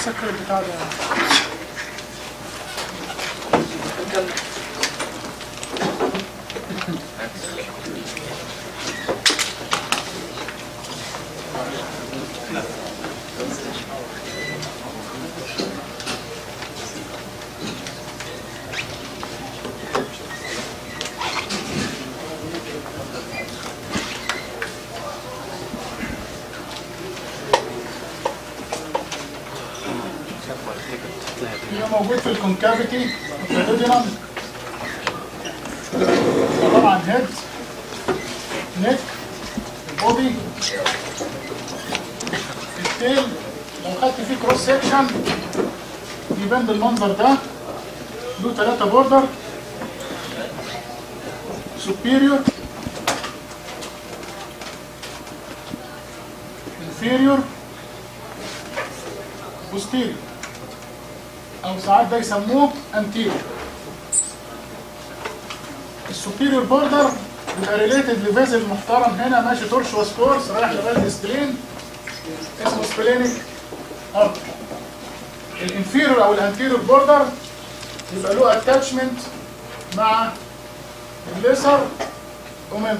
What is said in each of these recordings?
سكر البتاع ده هي موجود في الكونكافيتي الفالودينم طبعا هيد نيك البودي التيل لو خدت فيه كروس سيكشن يبان بالمنظر ده له ثلاثة بوردر superior inferior posterior او ساعات ده يسموه anterior السوبيريور بوردر بيبقى ريليتد لفيزل محترم هنا ماشي تورشوس كورس رايح لغايه السبلين اسمه سبلينيك ارتر الانفيريور او الانتيريور بوردر يبقى له اتاتشمنت مع الليسر اومنت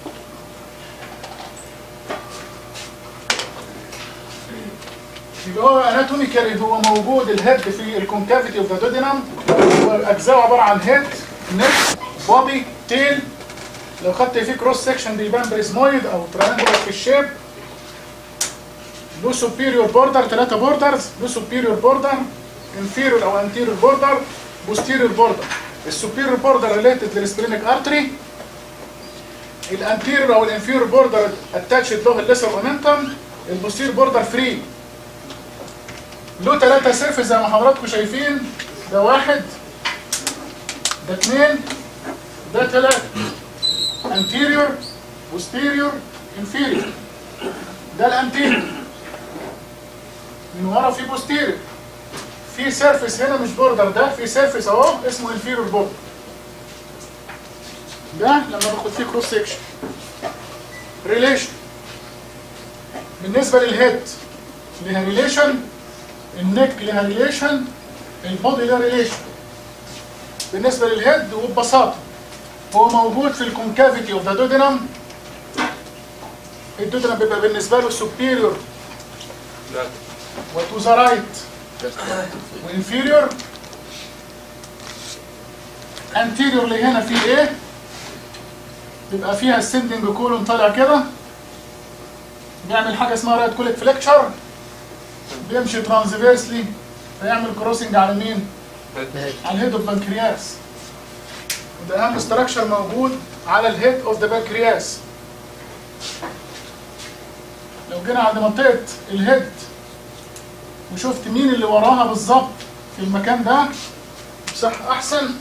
يبقى هو اناتوميكالي هو موجود الهيد في الكونكافيتي اوف ذا دودينم واجزاء عباره عن هيد نيك بودي تيل لو خدت فيه كروس سكشن بيبان بريزمويد او تريانجلر في الشيب له سوبيريور بوردر ثلاثه بوردرز له سوبيريور بوردر انفيريور او انتيريور بوردر بوستيريور بوردر السوبيريور بوردر ريليتد للسبلينيك ارتري الانتيريور او الانفيريور بوردر اتاتشد له الليسر اومنتم البوستيريور بوردر فري له ثلاثة سيرفس زي ما حضراتكم شايفين ده واحد ده اثنين ده ثلاثة anterior posterior inferior ده الانتيريور من ورا في posterior في سيرفس هنا مش بوردر ده في سيرفس اهو اسمه inferior بوردر ده لما باخد فيه كروس سيكشن ريليشن بالنسبه للهيد ليها ريليشن النك لها ريليشن البودي لها ريليشن بالنسبه للهيد وببساطه هو موجود في الكونكافيتي اوف ذا دودينم الدودينم بيبقى بالنسبه له سوبيريور وتو ذا رايت وانفيريور انتيريور اللي هنا فيه ايه بيبقى فيها السندنج كولون طالع كده بيعمل حاجه اسمها رايت كوليك فليكشر بيمشي ترانزفيرسلي فيعمل كروسنج على مين؟ على الهيد اوف بنكرياس وده اهم استراكشر موجود على الهيد اوف ذا بنكرياس لو جينا عند منطقه الهيد وشفت مين اللي وراها بالظبط في المكان ده صح احسن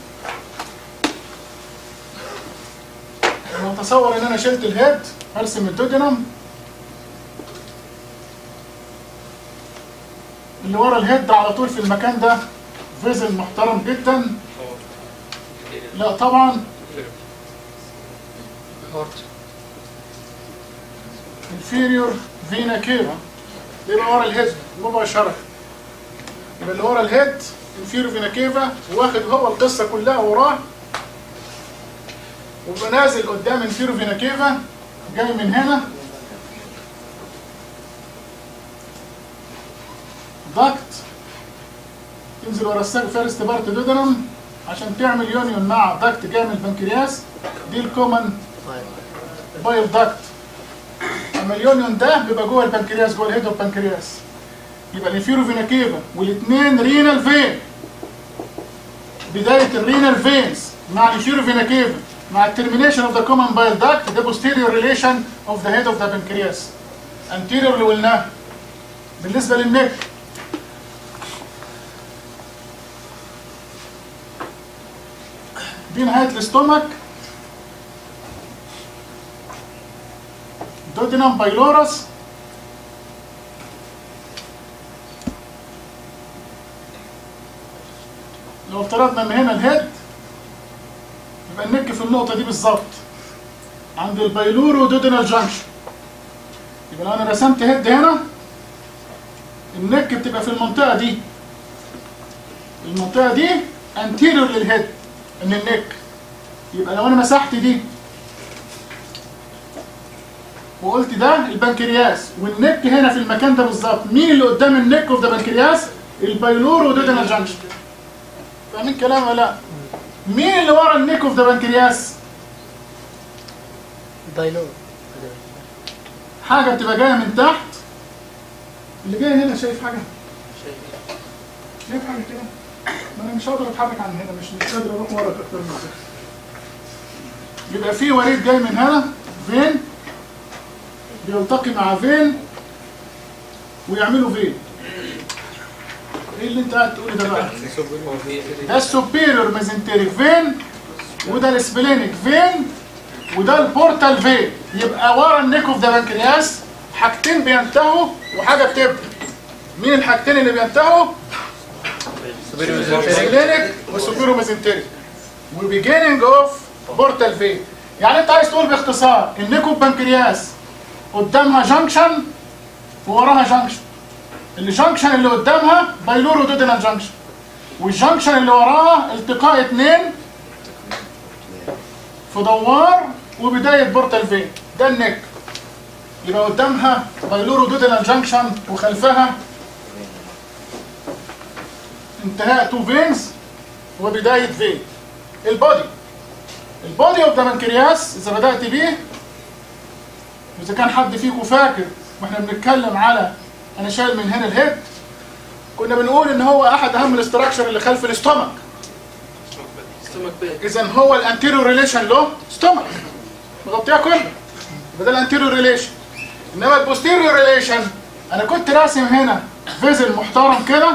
لو تصور ان انا شلت الهيد هرسم الدودينم اللي ورا الهيد على طول في المكان ده فيزل محترم جدا لا طبعا inferior فينا كيفا يبقى ورا الهيد مباشرة يبقى اللي ورا الهيد inferior فينا كيفا واخد هو القصة كلها وراه ويبقى نازل قدام inferior فينا كيفا جاي من هنا ضغط تنزل ورا الساق فيرست بارت دودرم عشان تعمل يونيون مع ضغط جاي من البنكرياس دي الكومن بايل ضغط اما اليونيون ده بيبقى جوه البنكرياس جوه الهيد البنكرياس يبقى الانفيرو فينا كيفا والاثنين رينال فين بدايه الرينال فينز مع الانفيرو فينا كيفا مع الترمينيشن اوف ذا كومن بايل داكت ده posterior ريليشن اوف ذا هيد اوف ذا بنكرياس anterior اللي قلناه بالنسبه للنك دي نهاية الاستومك دودينم بايلورس لو افترضنا ان هنا الهيد يبقى النك في النقطة دي بالظبط عند البايلورو دودينال جانكشن يبقى لو انا رسمت هيد هنا النك بتبقى في المنطقه دي المنطقه دي انتيريور للهيد من النك يبقى لو انا مسحت دي وقلت ده البنكرياس والنك هنا في المكان ده بالظبط مين اللي قدام النك اوف ذا بنكرياس البايلور ودودنا جانكشن فاهمين كلام ولا لا مين اللي ورا النك اوف ذا بنكرياس بايلور حاجه بتبقى جايه من تحت اللي جاي هنا شايف حاجه شايف حاجه كده ما انا مش هقدر اتحرك عن هنا مش مش قادر اروح ورا اكتر من كده يبقى في وريد جاي من هنا فين بيلتقي مع فين ويعملوا فين ايه اللي انت قاعد تقوله ده بقى ده السوبيريور ميزنتريك فين وده السبلينيك فين وده البورتال فين يبقى ورا النيك اوف ذا بنكرياس حاجتين بينتهوا وحاجه بتبدا مين الحاجتين اللي بينتهوا سبلينيك وسوبيريور ميزنتريك وبيجيننج اوف بورتال فين يعني انت عايز تقول باختصار النيك اوف بنكرياس قدامها جانكشن ووراها جانكشن الجانكشن اللي قدامها بايلورو دودينال جانكشن والجانكشن اللي وراها التقاء اتنين في دوار وبداية بورتال فين ده النك يبقى قدامها بايلورو دودينال جانكشن وخلفها انتهاء تو فينز وبداية فين البودي البودي اوف ذا بنكرياس اذا بدأت بيه واذا كان حد فيكم فاكر واحنا بنتكلم على انا شايل من هنا الهيد كنا بنقول ان هو احد اهم الاستراكشر اللي خلف الاستومك اذا هو الانتيريور ريليشن له ستومك مغطيها كله يبقى ده الانتيريور ريليشن انما البوستيريور ريليشن انا كنت راسم هنا فيزل محترم كده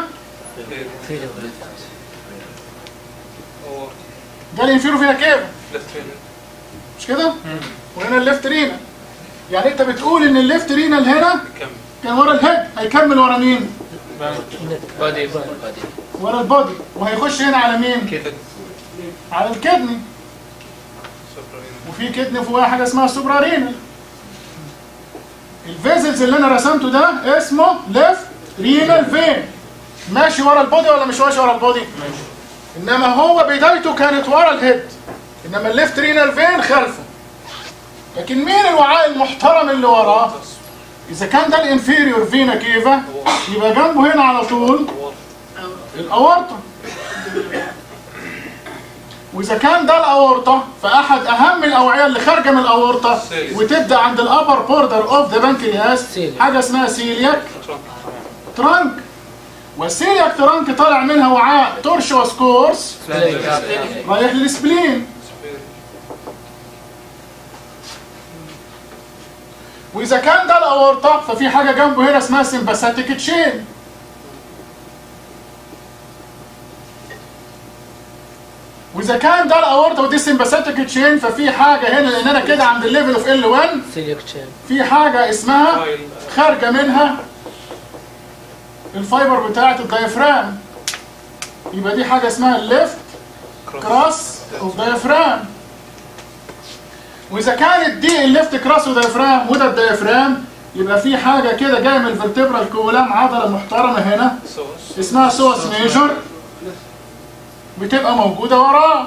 ده الانفيرو فينا كيف مش كده وهنا الليفت رينا يعني انت بتقول ان الليفت رينال هنا كان ورا الهيد هيكمل ورا مين بادي بادي ورا البودي وهيخش هنا على مين على الكدني وفي كدني فوقها حاجه اسمها سوبرا رينال الفيزلز اللي انا رسمته ده اسمه ليفت رينال فين ماشي ورا البودي ولا مش ماشي ورا البودي انما هو بدايته كانت ورا الهيد انما الليفت رينال فين خلفه لكن مين الوعاء المحترم اللي وراه اذا كان ده الانفيريور فينا كيفا يبقى جنبه هنا على طول الاورطه واذا كان ده الاورطه فاحد اهم الاوعيه اللي خارجه من الاورطه وتبدا عند الابر بوردر اوف ذا بنكرياس سيلياك. حاجه اسمها سيلياك ترانك والسيلياك ترانك طالع منها وعاء تورشوس كورس رايح للسبلين واذا كان ده الاورطه ففي حاجه جنبه هنا اسمها سمباثيك تشين واذا كان ده الاورطه ودي سمباثيك تشين ففي حاجه هنا لان انا كده عند الليفل اوف ال 1 سيلياك تشين في حاجه اسمها خارجه منها الفايبر بتاعه الدايفرام يبقى دي حاجه اسمها الليفت كراس اوف دايفرام واذا كانت دي الليفت كراس اوف دايفرام وده الدايفرام يبقى في حاجه كده جايه من الفرتبرال كولام عضله محترمه هنا اسمها سوس ميجور بتبقى موجوده وراه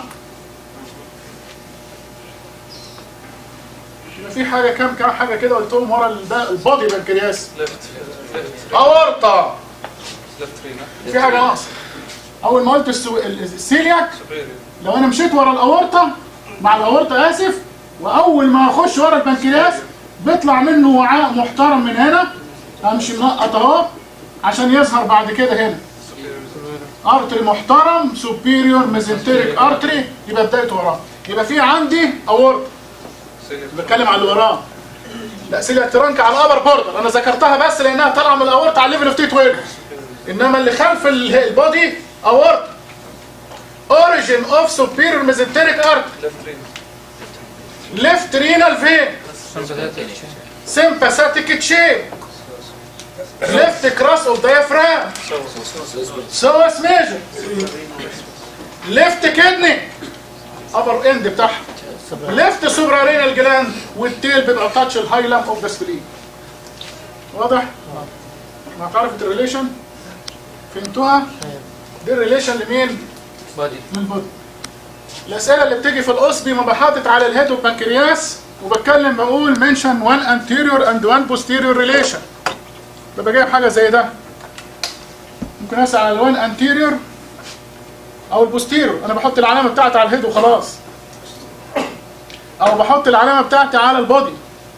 يبقى في حاجه كام كام حاجه كده قلتهم ورا الب- البادي بنكرياس اورطه في حاجه ناقصه اول ما قلت السو... ال- السيلياك لو انا مشيت ورا الاورطه مع الاورطه اسف واول ما اخش ورا البنكرياس بيطلع منه وعاء محترم من هنا امشي منقط اهو عشان يظهر بعد كده هنا ارتري محترم سوبيريور ميزنتريك ارتري يبقى بدايته وراه يبقى في عندي اورطه بتكلم على اللي وراه لا سيلياك ترانك على الابر بوردر انا ذكرتها بس لانها طالعه من الاورطه على الليفل اوف تي 12 انما اللي خلف ال- البودي اورطه اوريجين اوف سوبيريور ميزنتريك ارتري ليفت رينال فين sympathetic chain left cross of diaphragm psoas major left kidney upper end بتاعها left suprarenal gland والتيل بيبقى تاتش الهايلم اوف ذا سبلين واضح؟ ما عرفت الريليشن فهمتوها دي الريليشن لمين بادي للبودي الاسئله اللي بتيجي في القصبي ما بحاطط على الهيد والبنكرياس وبتكلم بقول منشن وان انتيريور اند وان بوستيريور ريليشن ببقى جايب حاجه زي ده ممكن اسال على الوان انتيريور او البوستيريور انا بحط العلامه بتاعتي على الهيد وخلاص او بحط العلامه بتاعتي على البودي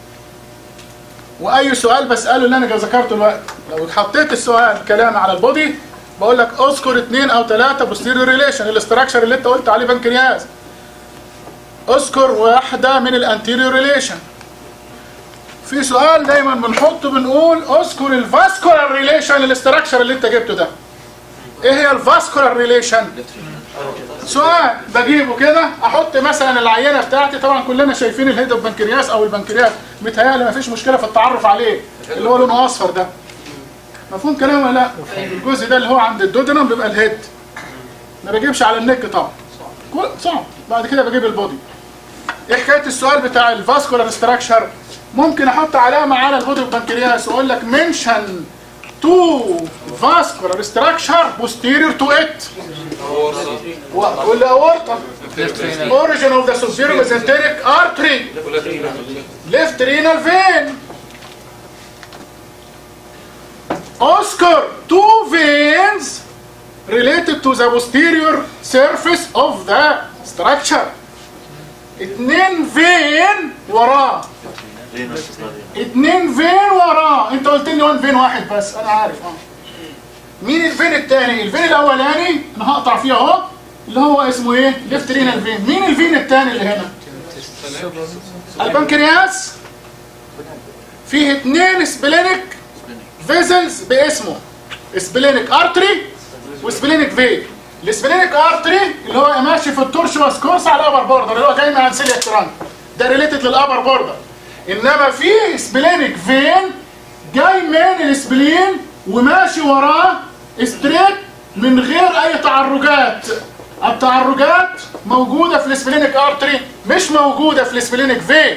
واي سؤال بساله اللي انا ذكرته الوقت لو حطيت السؤال كلام على البودي بقول لك اذكر اثنين او ثلاثه بوستيريور ريليشن الاستراكشر اللي انت قلت عليه بنكرياس اذكر واحده من الانتيريور ريليشن في سؤال دايما بنحطه بنقول اذكر الفاسكولار ريليشن الاستراكشر اللي انت جبته ده ايه هي الفاسكولار ريليشن سؤال بجيبه كده احط مثلا العينه بتاعتي طبعا كلنا شايفين الهيد اوف بنكرياس او البنكرياس متهيألي مفيش مشكله في التعرف عليه اللي هو لونه اصفر ده مفهوم كلام ولا لا الجزء ده اللي هو عند الدودنم بيبقى الهيد ما بجيبش على النك طبعا كل- صعب بعد كده بجيب البودي ايه حكايه السؤال بتاع الفاسكولار ستراكشر ممكن احط علامه على البودي والبنكرياس واقول لك منشن تو فاسكولار ستراكشر بوستيريور تو ات ولا اورطه origin of the superior mesenteric artery left renal vein Oscar two veins related to the posterior surface of the structure اتنين فين وراه اتنين فين وراه انت قلت لي وان فين واحد بس انا عارف اه مين الفين التاني الفين الاولاني انا هقطع فيه اهو اللي هو اسمه ايه ليفت رينال فين مين الفين التاني اللي هنا البنكرياس فيه اتنين سبلينيك فيزلز باسمه سبلينيك ارتري وسبلينيك فين السبلينيك ارتري اللي هو ماشي في التورشوس كورس على الابر بوردر اللي هو جاي من انسيليا ترانك ده ريليتد للابر بوردر انما في سبلينيك فين جاي من السبلين وماشي وراه ستريت من غير اي تعرجات التعرجات موجوده في السبلينيك ارتري مش موجوده في السبلينيك فين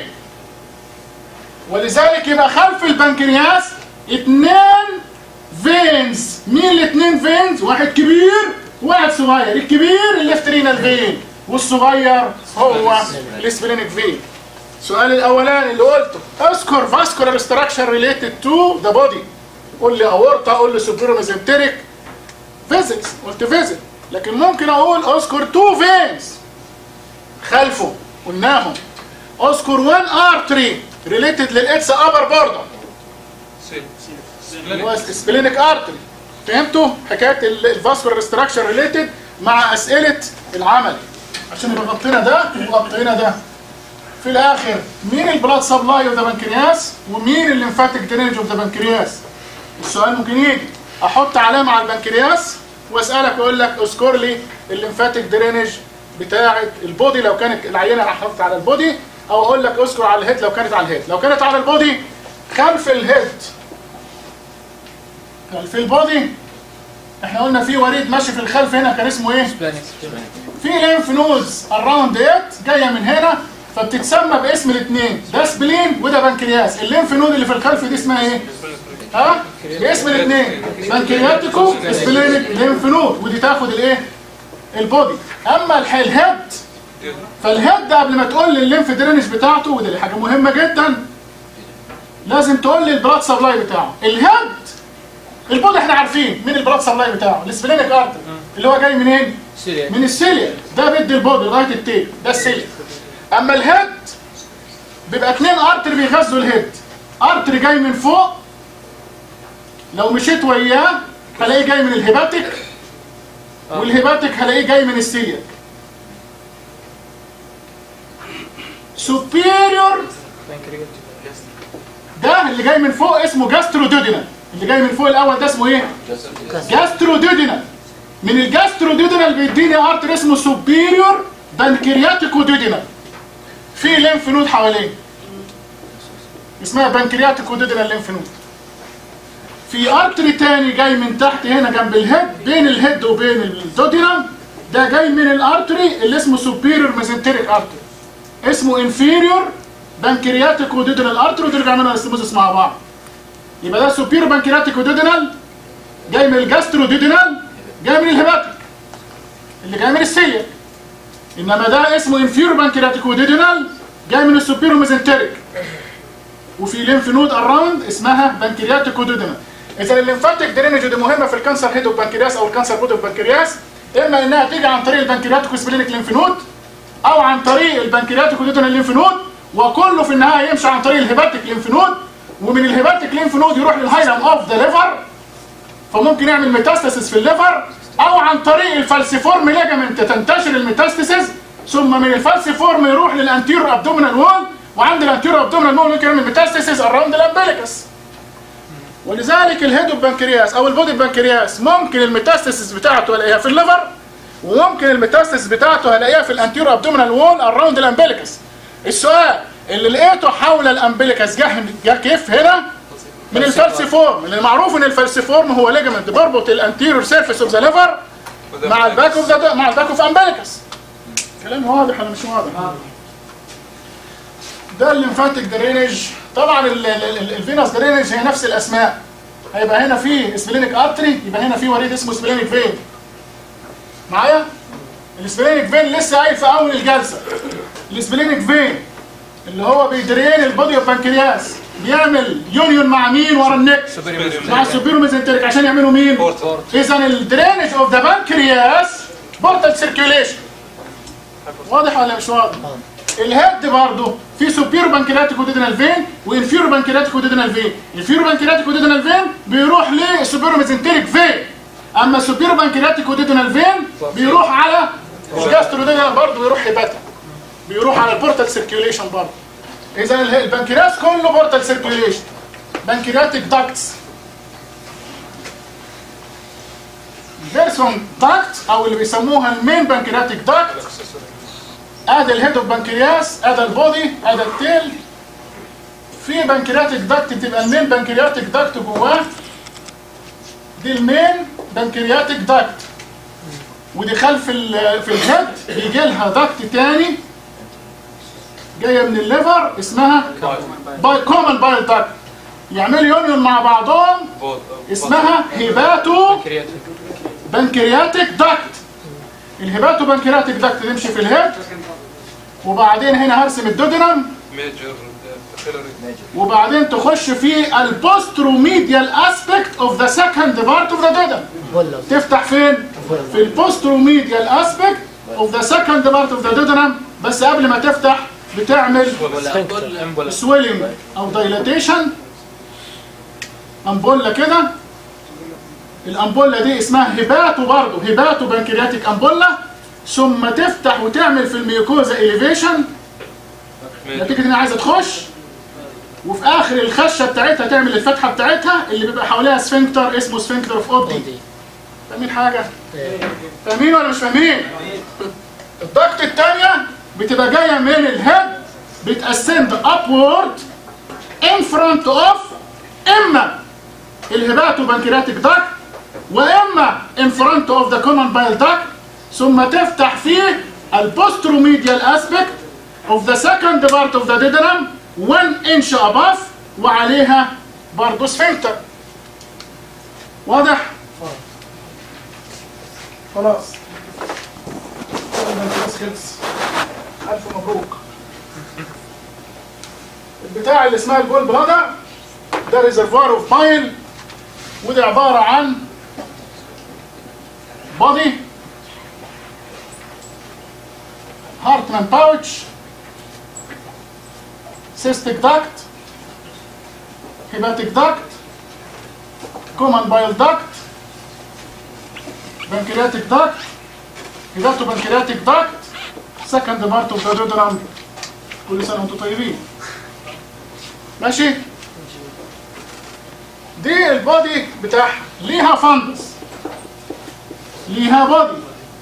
ولذلك يبقى خلف البنكرياس اتنين فينز مين الاتنين فينز واحد كبير وواحد صغير الكبير الليفت رينال فين والصغير هو السبلينيك فين السؤال الاولاني اللي قلته اذكر فاسكولار ستراكشر ريليتد تو ذا بودي قول لي اورطه قول لي سوبيرو ميزنتريك فيزيكس قلت فيزيك لكن ممكن اقول اذكر تو فينز خلفه قلناهم اذكر وان ارتري ريليتد للاتس ابر بوردر هو سبلينيك ارتري فهمتوا حكايه الفاسكولار ستراكشر ريليتد مع اسئله العمل عشان يبقى غطينا ده وغطينا ده في الاخر مين البلاد سبلاي اوف ذا بنكرياس ومين الليمفاتيك درينج اوف ذا بنكرياس السؤال ممكن يجي احط علامه على البنكرياس واسالك اقول لك اذكر لي الليمفاتيك درينج بتاعه البودي لو كانت العينه حطت على البودي او اقول لك اذكر على الهيد لو كانت على الهيد لو كانت على البودي خلف الهيد خلف البودي احنا قلنا في وريد ماشي في الخلف هنا كان اسمه ايه في لينف نودز اراوند ات جايه من هنا فبتتسمى باسم الاثنين ده سبلين وده بنكرياس الليمف نود اللي في الخلف دي اسمها ايه ها باسم الاثنين بنكرياتيكو سبلينيك ليمف نود ودي تاخد الايه البودي اما الح- الهيد فالهيد ده قبل ما تقول لي الليمف درينج بتاعته ودي حاجه مهمه جدا لازم تقول لي البلاد سبلاي بتاعه الهيد البودي احنا عارفين مين البلاد سبلاي بتاعه السبلينيك ارتر اللي هو جاي منين سيريا من السيليا ده بيدي البودي لغايه التيب ده السيليا اما الهيد بيبقى اتنين ارتر بيغذوا الهيد ارتر جاي من فوق لو مشيت وياه هلاقيه جاي من الهيباتيك والهيباتيك هلاقيه جاي من السيليا سوبيريور ده اللي جاي من فوق اسمه جاسترودودينال اللي جاي من فوق الاول ده اسمه ايه جاسترودودينال من الجاسترودودينال بيديني ارتر اسمه سوبيريور بنكرياتيكو دودينال في ليمف نود حواليه اسمها بنكرياتيكو دودينال ليمف نود في ارتري تاني جاي من تحت هنا جنب الهيد بين الهيد وبين الدودينال ده جاي من الارتري اللي اسمه سوبيريور ميزنتريك ارتري اسمه انفيريور بنكرياتيكو دودينال ارتري وترجع منها الاستموزس مع بعض يبقى ده سوبير بانكرياتيك وديدنال جاي من الجاسترو ديدنال جاي من الهباتيك اللي جاي من السيليك انما ده اسمه انفيرو بانكرياتيك وديدنال جاي من السوبيرو ميزنتريك وفي ليمف نود اراوند اسمها بانكرياتيك وديدنال اذا الليمفاتيك درينج دي مهمه في الكانسر هيد اوف بانكرياس او الكانسر بود اوف بانكرياس اما انها تيجي عن طريق البنكرياتيك وسبلينيك ليمف نود او عن طريق البنكرياتيك وديدنال ليمف نود وكله في النهايه يمشي عن طريق الهيباتيك ليمف نود ومن الهيباتيك ليمف نود يروح للهايلم اوف ذا ليفر فممكن يعمل ميتاستاسيس في الليفر او عن طريق الفالسيفورم ليجامنت تنتشر الميتاستاسيس ثم من الفالسيفورم يروح للانتيرو ابدومينال وول وعند الانتيرو ابدومينال وول ممكن يعمل ميتاستاسيس اراوند الامبليكس ولذلك الهيد بانكرياس او البودي بانكرياس ممكن الميتاستاسيس بتاعته الاقيها في الليفر وممكن الميتاستاسيس بتاعته هلاقيها في الانتيرو ابدومينال وول اراوند الامبليكس السؤال اللي لقيته حول الامبليكس جه جه كيف هنا من الفالسيفورم اللي معروف ان الفالسيفورم هو ليجمنت بيربط الانتيريور سيرفيس اوف ذا ليفر مع الباك اوف ذا مع الباك اوف امبليكس كلام واضح ولا مش واضح ده الليمفاتيك درينج طبعا الفينوس درينج هي نفس الاسماء هيبقى هنا في سبلينيك ارتري يبقى هنا في وريد اسمه سبلينيك فين معايا السبلينيك فين لسه قايل في اول الجلسه السبلينيك فين اللي هو بيدرين البودي اوف بانكرياس بيعمل يونيون مع مين ورا النك مع السوبيرو ميزنتريك عشان يعملوا مين اذا الدرينج اوف ذا بانكرياس بورتال سيركيوليشن واضح ولا مش واضح الهيد برضه في سوبيرو بانكرياتيك وديدنال فين وانفيرو بانكرياتيك وديدنال فين الفيرو بانكرياتيك وديدنال فين بيروح للسوبيرو ميزنتريك فين اما السوبيرو بانكرياتيك وديدنال فين بيروح على الجاسترو ديدنال برضه بيروح هيباتيك بيروح على البورتال سيركيوليشن برضه اذا البنكرياس كله بورتال سيركيوليشن بنكرياتيك داكتس فيرسون داكت او اللي بيسموها المين بنكرياتيك داكت ادي الهيد اوف بنكرياس ادي البودي ادي التيل في بنكرياتيك داكت بتبقى المين بنكرياتيك داكت جواه دي المين بنكرياتيك داكت ودي خلف ال في الهيد بيجي لها داكت تاني جايه من الليفر اسمها باي كومن بايل داكت يعملوا يونيون مع بعضهم اسمها هيباتو بنكرياتيك داكت الهيباتو بنكرياتيك داكت تمشي في الهيد وبعدين هنا هرسم الدودنم وبعدين تخش في البوستروميديال اسبكت اوف ذا سكند بارت اوف ذا دودنم تفتح فين؟ في البوستروميديال اسبكت اوف ذا سكند بارت اوف ذا دودنم بس قبل ما تفتح بتعمل سويلنج او دايلاتيشن امبولا كده الامبولا دي اسمها هيباتو برضه هيباتو بنكرياتيك امبولا ثم تفتح وتعمل في الميوكوزا اليفيشن نتيجه انها عايزه تخش وفي اخر الخشه بتاعتها تعمل الفتحه بتاعتها اللي بيبقى حواليها سفنكتر اسمه سفنكتر اوف اودي فاهمين حاجه؟ فاهمين ولا مش فاهمين؟ الضغط الثانيه بتبقى جايه من الهيد بتاسند ابورد ان فرونت اوف اما الهباتو بنكرياتيك داكت واما ان فرونت اوف ذا كومن بايل داكت ثم تفتح فيه البوستروميديال اسبكت اوف ذا سكند بارت اوف ذا ديدرم 1 انش اباف وعليها برضه سفنكتر واضح؟ خلاص البنكرياس خلص ألف مبروك البتاع اللي اسمها الجول بلادر ده ريزرفوار اوف مايل ودي عبارة عن بادي هارتمان باوتش سيستيك داكت هيباتيك داكت كومن بايل داكت بنكرياتيك داكت هيباتو بنكرياتيك داكت سكند بارت اوف ذا دودرام كل سنه وانتم طيبين ماشي دي البودي بتاعها ليها فندس ليها بودي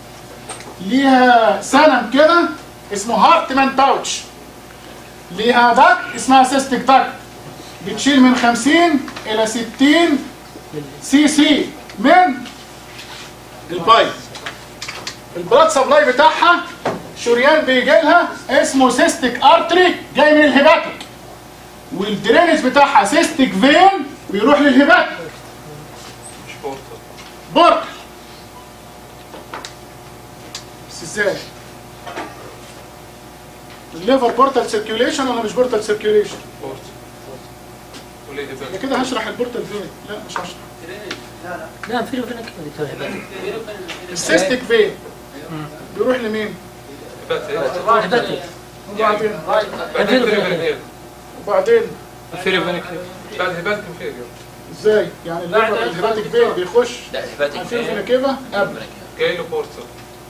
ليها سنم كده اسمه هارتمان باوتش ليها داك اسمها سيستيك داك بتشيل من 50 الى 60 سي سي من البايب البلاد سبلاي بتاعها شريان بيجي لها اسمه سيستيك ارتري جاي من الهيباتيك والدرينج بتاعها سيستيك فين بيروح للهبات مش بورتال بورتال بس ازاي الليفر بورتال سيركيوليشن ولا مش بورتال سيركيوليشن بورتال وليه انا هبال كده هشرح البورتال فين لا مش هشرح لا في فينا كده دكتور هبات السيستيك فين بيروح لمين هبات هباتي وبعدين بعدين فيري وبعدين فيري فينك بعد هبات انفيريور ازاي يعني الليفر الهباتيك فين بيخش لا هباتك عارفين فينا كيفا قبل جاي له بورتال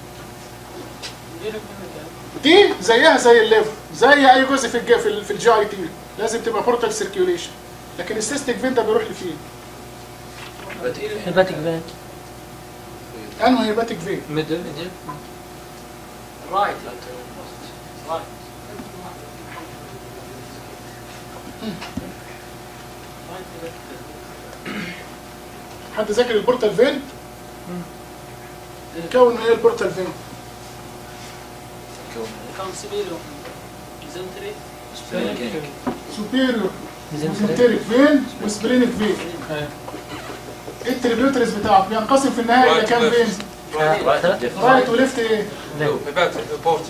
دي زيها زي الليفر زي اي جزء في الج... في, ال... في الجي اي تي لازم تبقى بورتال سيركيوليشن لكن السيستيك فين ده بيروح لفين هباتك فين انه هيباتيك فين ميدل رايت حد ذاكر البورتال فين يكون من ايه البورتال فين سوبيريور ميزنتريك فين وسبرينيك فين ايه التريبيوتريز بتاعه بينقسم في النهايه الى كام فين رايت وليفت ايه هبات بورتال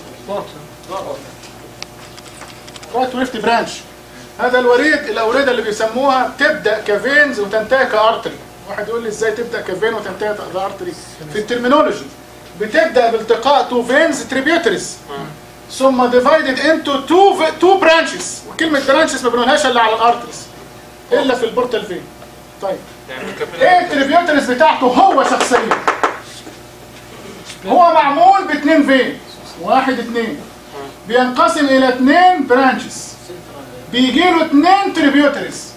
رايت وليفت برانش هذا الوريد الاورده اللي بيسموها تبدا كفينز وتنتهي كارتري واحد يقول لي ازاي تبدا كفين وتنتهي كارتري في الترمينولوجي بتبدا بالتقاء تو فينز تريبيوتريز ثم ديفايدد انتو تو تو برانشز وكلمه برانشز ما بنقولهاش الا على الارتريز الا في البورتال فين طيب يعني ايه التريبيوتريز بتاعته هو شخصيا هو معمول باثنين فين واحد اثنين بينقسم الى اثنين برانشز بيجي له اثنين تريبيوتريز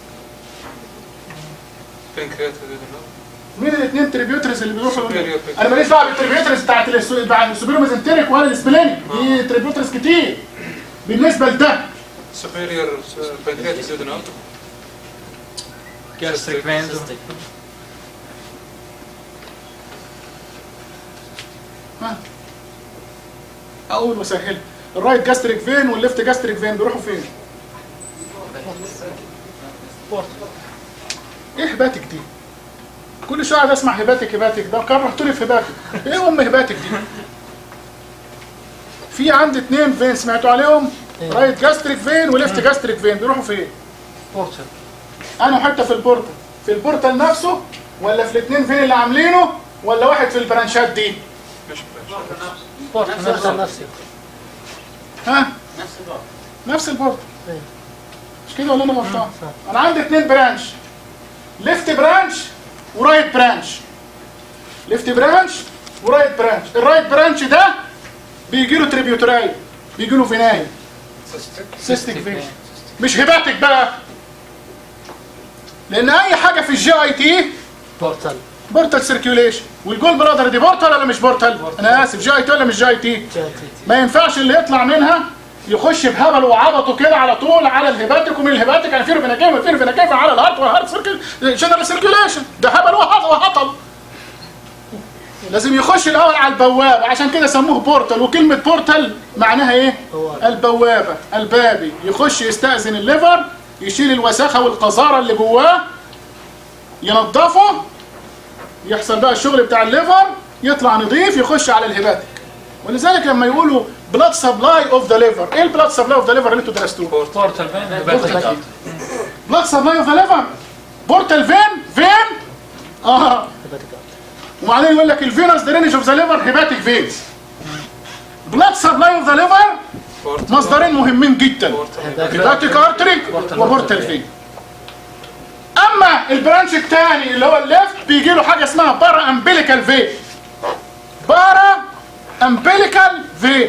بنكريات مين الاثنين تريبيوتريز اللي بيروحوا Superior للنيل؟ pituitary. انا ماليش دعوه بالتريبيوتريز بتاعت السو- بتاع السوبيرو ميزنتريك ولا السبلينيك دي تريبيوتريز كتير بالنسبه لده superior pancreatic duodenum gastric veins ها اقول وسهل الرايت جاستريك فين والليفت جاستريك فين بيروحوا فين؟ ايه هباتك دي؟ كل شويه قاعد اسمع هباتك هباتك ده كرهت لي في هباتك ايه ام هباتك دي؟ في عندي اتنين فين سمعتوا عليهم؟ رايت جاستريك فين وليفت جاستريك فين بيروحوا فين؟ بورتال انا حته في البورتال في البورتال نفسه ولا في الاثنين فين اللي عاملينه ولا واحد في البرانشات دي مش بورتال نفس نفسي ها نفس الوقت نفس البورتال إيه. مش كده ولا انا غلطان صح. انا عندي اثنين برانش ليفت برانش ورايت برانش ليفت برانش ورايت برانش الرايت برانش ده بيجي له تريبيوتراي بيجي له فيناي سيستيك فين مش هباتك بقى لان اي حاجه في الجي اي تي بورتال بورتال سيركيوليشن والجول برادر دي بورتال ولا مش بورتال؟ انا اسف جي اي تي ولا مش جي اي تي؟ جاتي ما ينفعش اللي يطلع منها يخش بهبل وعبطه كده على طول على الهباتيك ومن الهباتيك يعني فين فينا كيف فين فينا كيف على الهارت والهارت سيركل جنرال سيركيوليشن ده هبل وهطل وهطل لازم يخش الاول على البوابه عشان كده سموه بورتال وكلمه بورتال معناها ايه؟ بوابة. البوابه البابي يخش يستاذن الليفر يشيل الوساخه والقذاره اللي جواه ينظفه يحصل بقى الشغل بتاع الليفر يطلع نظيف يخش على الهباتيك ولذلك لما يقولوا بلاد سبلاي اوف ذا ليفر ايه البلاد سبلاي اوف ذا ليفر اللي انتوا درستوه بورتال فين هباتك بلاد سبلاي اوف ذا ليفر بورتال فين فين اه هباتك وبعدين يقول لك الفينوس درينج اوف ذا ليفر هيباتيك فينز بلاد سبلاي اوف ذا ليفر مصدرين مهمين جدا هيباتيك ارتري وبورتال فين اما البرانش الثاني اللي هو الليفت بيجي له حاجه اسمها بارا امبليكال فين بارا امبليكال فين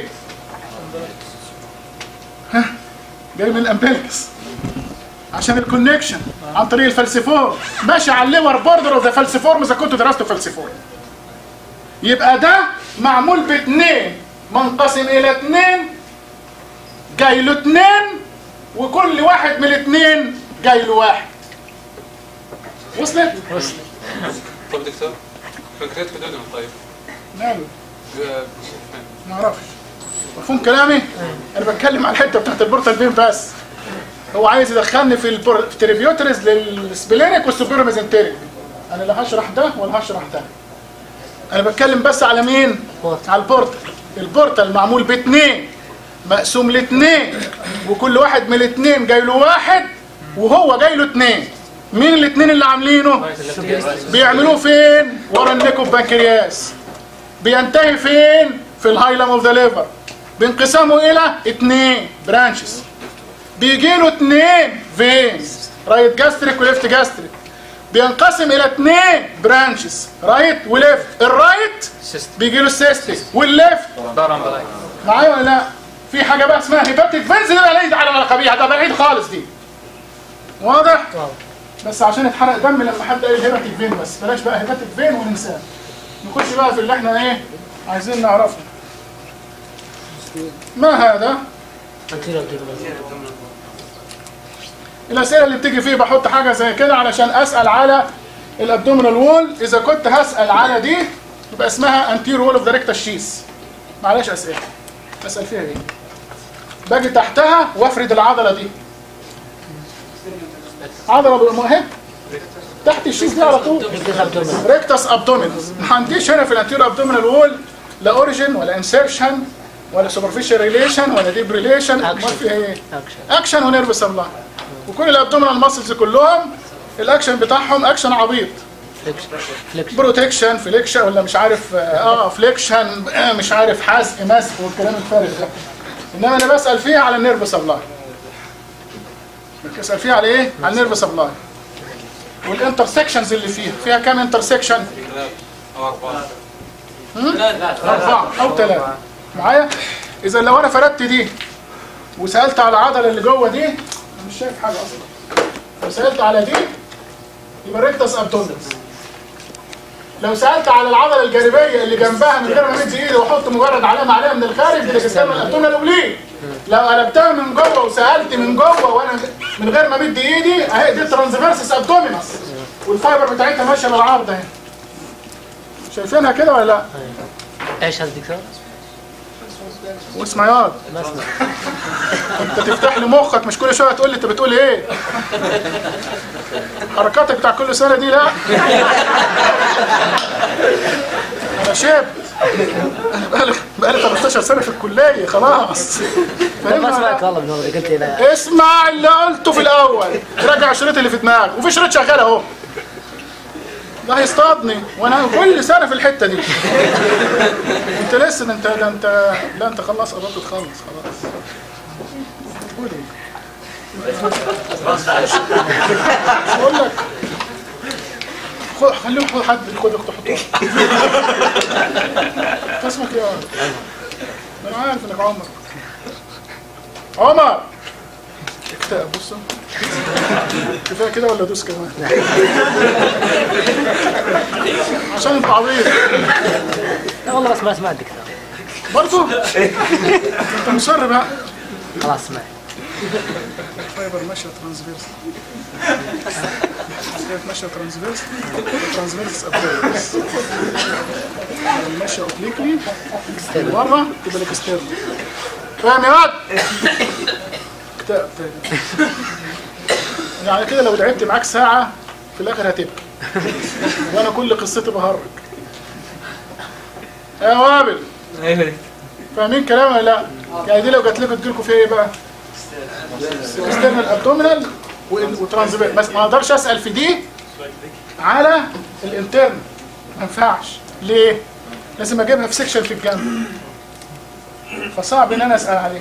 ها جاي من الامبليكس عشان الكونكشن عن طريق الفلسفور ماشي على الليور بوردر اوف ذا فلسفورم اذا كنتوا درستوا فلسفور يبقى ده معمول باثنين منقسم الى اثنين جاي له اثنين وكل واحد من الاثنين جاي له واحد وصلت؟ طب دكتور بنكرياتيك duodenum طيب ماله؟ آه، ما اعرفش مفهوم كلامي؟ انا بتكلم على الحته بتاعت البورتال فين بس هو عايز يدخلني في التريبيوتريز للسبلينيك والسوبيرو ميزنتريك انا لا هشرح ده ولا هشرح ده انا بتكلم بس على مين بورتال. على البورتال البورتال معمول باثنين مقسوم لاثنين وكل واحد من الاثنين جاي له واحد وهو جاي له اثنين مين الاثنين اللي عاملينه بيعملوه فين ورا النيكو بانكرياس بينتهي فين في الهايلم اوف ذا ليفر بانقسامه الى اثنين برانشز بيجي له اثنين فينز رايت جاستريك وليفت جاستريك بينقسم الى اثنين برانشز رايت وليفت الرايت سيستم بيجي له السيستيك والليفت دارم بلاي معايا ولا لا في حاجه بقى اسمها هيباتيك فينز ده بعيد على القبيح ده بعيد خالص دي واضح واو. بس عشان يتحرق دم لما حد قال هيباتيك فين بس بلاش بقى هيباتيك فين وننساه نخش بقى في اللي احنا ايه عايزين نعرفه ما هذا انتيريور ابدومينال الاسئله اللي بتيجي فيه بحط حاجه زي كده علشان اسال على الابدومينال وول اذا كنت هسال على دي يبقى اسمها انتير وول اوف ذا ريكتا شيس معلش اسئله اسال فيها ايه باجي تحتها وافرد العضله دي عضله مهم تحت الشيس دي على طول ريكتس ابدومينال ريكتس ابدومينس ما عنديش هنا في الانتيرو ابدومينال وول لا اوريجين ولا انسيرشن ولا سوبرفيشال ريليشن ولا ديب ريليشن ما في ايه اكشن اكشن ونيرف سبلاي وكل الابدومينال ماسلز كلهم الاكشن بتاعهم اكشن عبيط فليكشن فليكشن بروتكشن فليكشن ولا مش عارف اه فليكشن آه مش عارف حزق مسك والكلام الفارغ ده انما انا بسال فيها على النيرف سبلاي بسال فيها على ايه على النيرف سبلاي والانترسكشنز اللي فيها فيها كام انترسكشن ثلاث أو أربعة أربعة أو ثلاثة معايا؟ إذا لو أنا فردت دي وسألت على العضلة اللي جوه دي أنا مش شايف حاجة أصلا لو سألت على دي يبقى ريكتس أبدومينس لو سألت على العضلة الجانبية اللي جنبها من غير ما أمد إيدي وأحط مجرد علامة عليها من الخارج دي جسم الأبدومينال أوبليك لو قلبتها من جوه وسألت من جوه وأنا من غير ما أمد إيدي أهي دي ترانسفيرسس أبدومينس والفايبر بتاعتها ماشية بالعرض أهي شايفينها كده ولا لأ؟ ايش هذا دكتور؟ واسمع ياض ما اسمع انت تفتح لي مخك مش كل شويه تقول لي انت بتقول ايه حركاتك بتاع كل سنه دي لا انا شاب انا بقالي بقالي 13 سنه في الكليه خلاص ما فاهمني ولا سمعت لا؟ والله من اول قلت لي لا اسمع اللي قلته في الاول راجع الشريط اللي في دماغك وفي شريط شغال اهو ده هيصطادني وانا كل سنه في الحته دي انت لسه ده انت ده انت لا انت خلاص قربت تخلص خلاص قول ايه بقول لك خد خليهم خد حد خد اخته حطه اسمك ايه يا عمر؟ انا عارف انك عمر عمر اكتئب بص كفايه كده ولا دوس كمان عشان انت عبيط لا والله بس ما سمعت دكتور برضه انت مصر بقى خلاص سمعت فايبر ماشيه ترانسفيرس ماشيه ترانسفيرس ترانسفيرس ابديرس ماشيه اوبليكلي بره تبقى لك ستيرن فاهم يا واد؟ اكتئب تاني يعني كده لو لعبت معاك ساعة في الآخر هتبكي وأنا كل قصتي بهرج يا وابل فاهمين كلام ولا لا؟ يعني دي لو جات لكم تجيلكم فيها ايه بقى؟ اكسترنال ابدومينال وترانزفير بس ما اقدرش اسال في دي على الانترن ما ينفعش ليه؟ لازم اجيبها في سيكشن في الجنب فصعب ان انا اسال عليها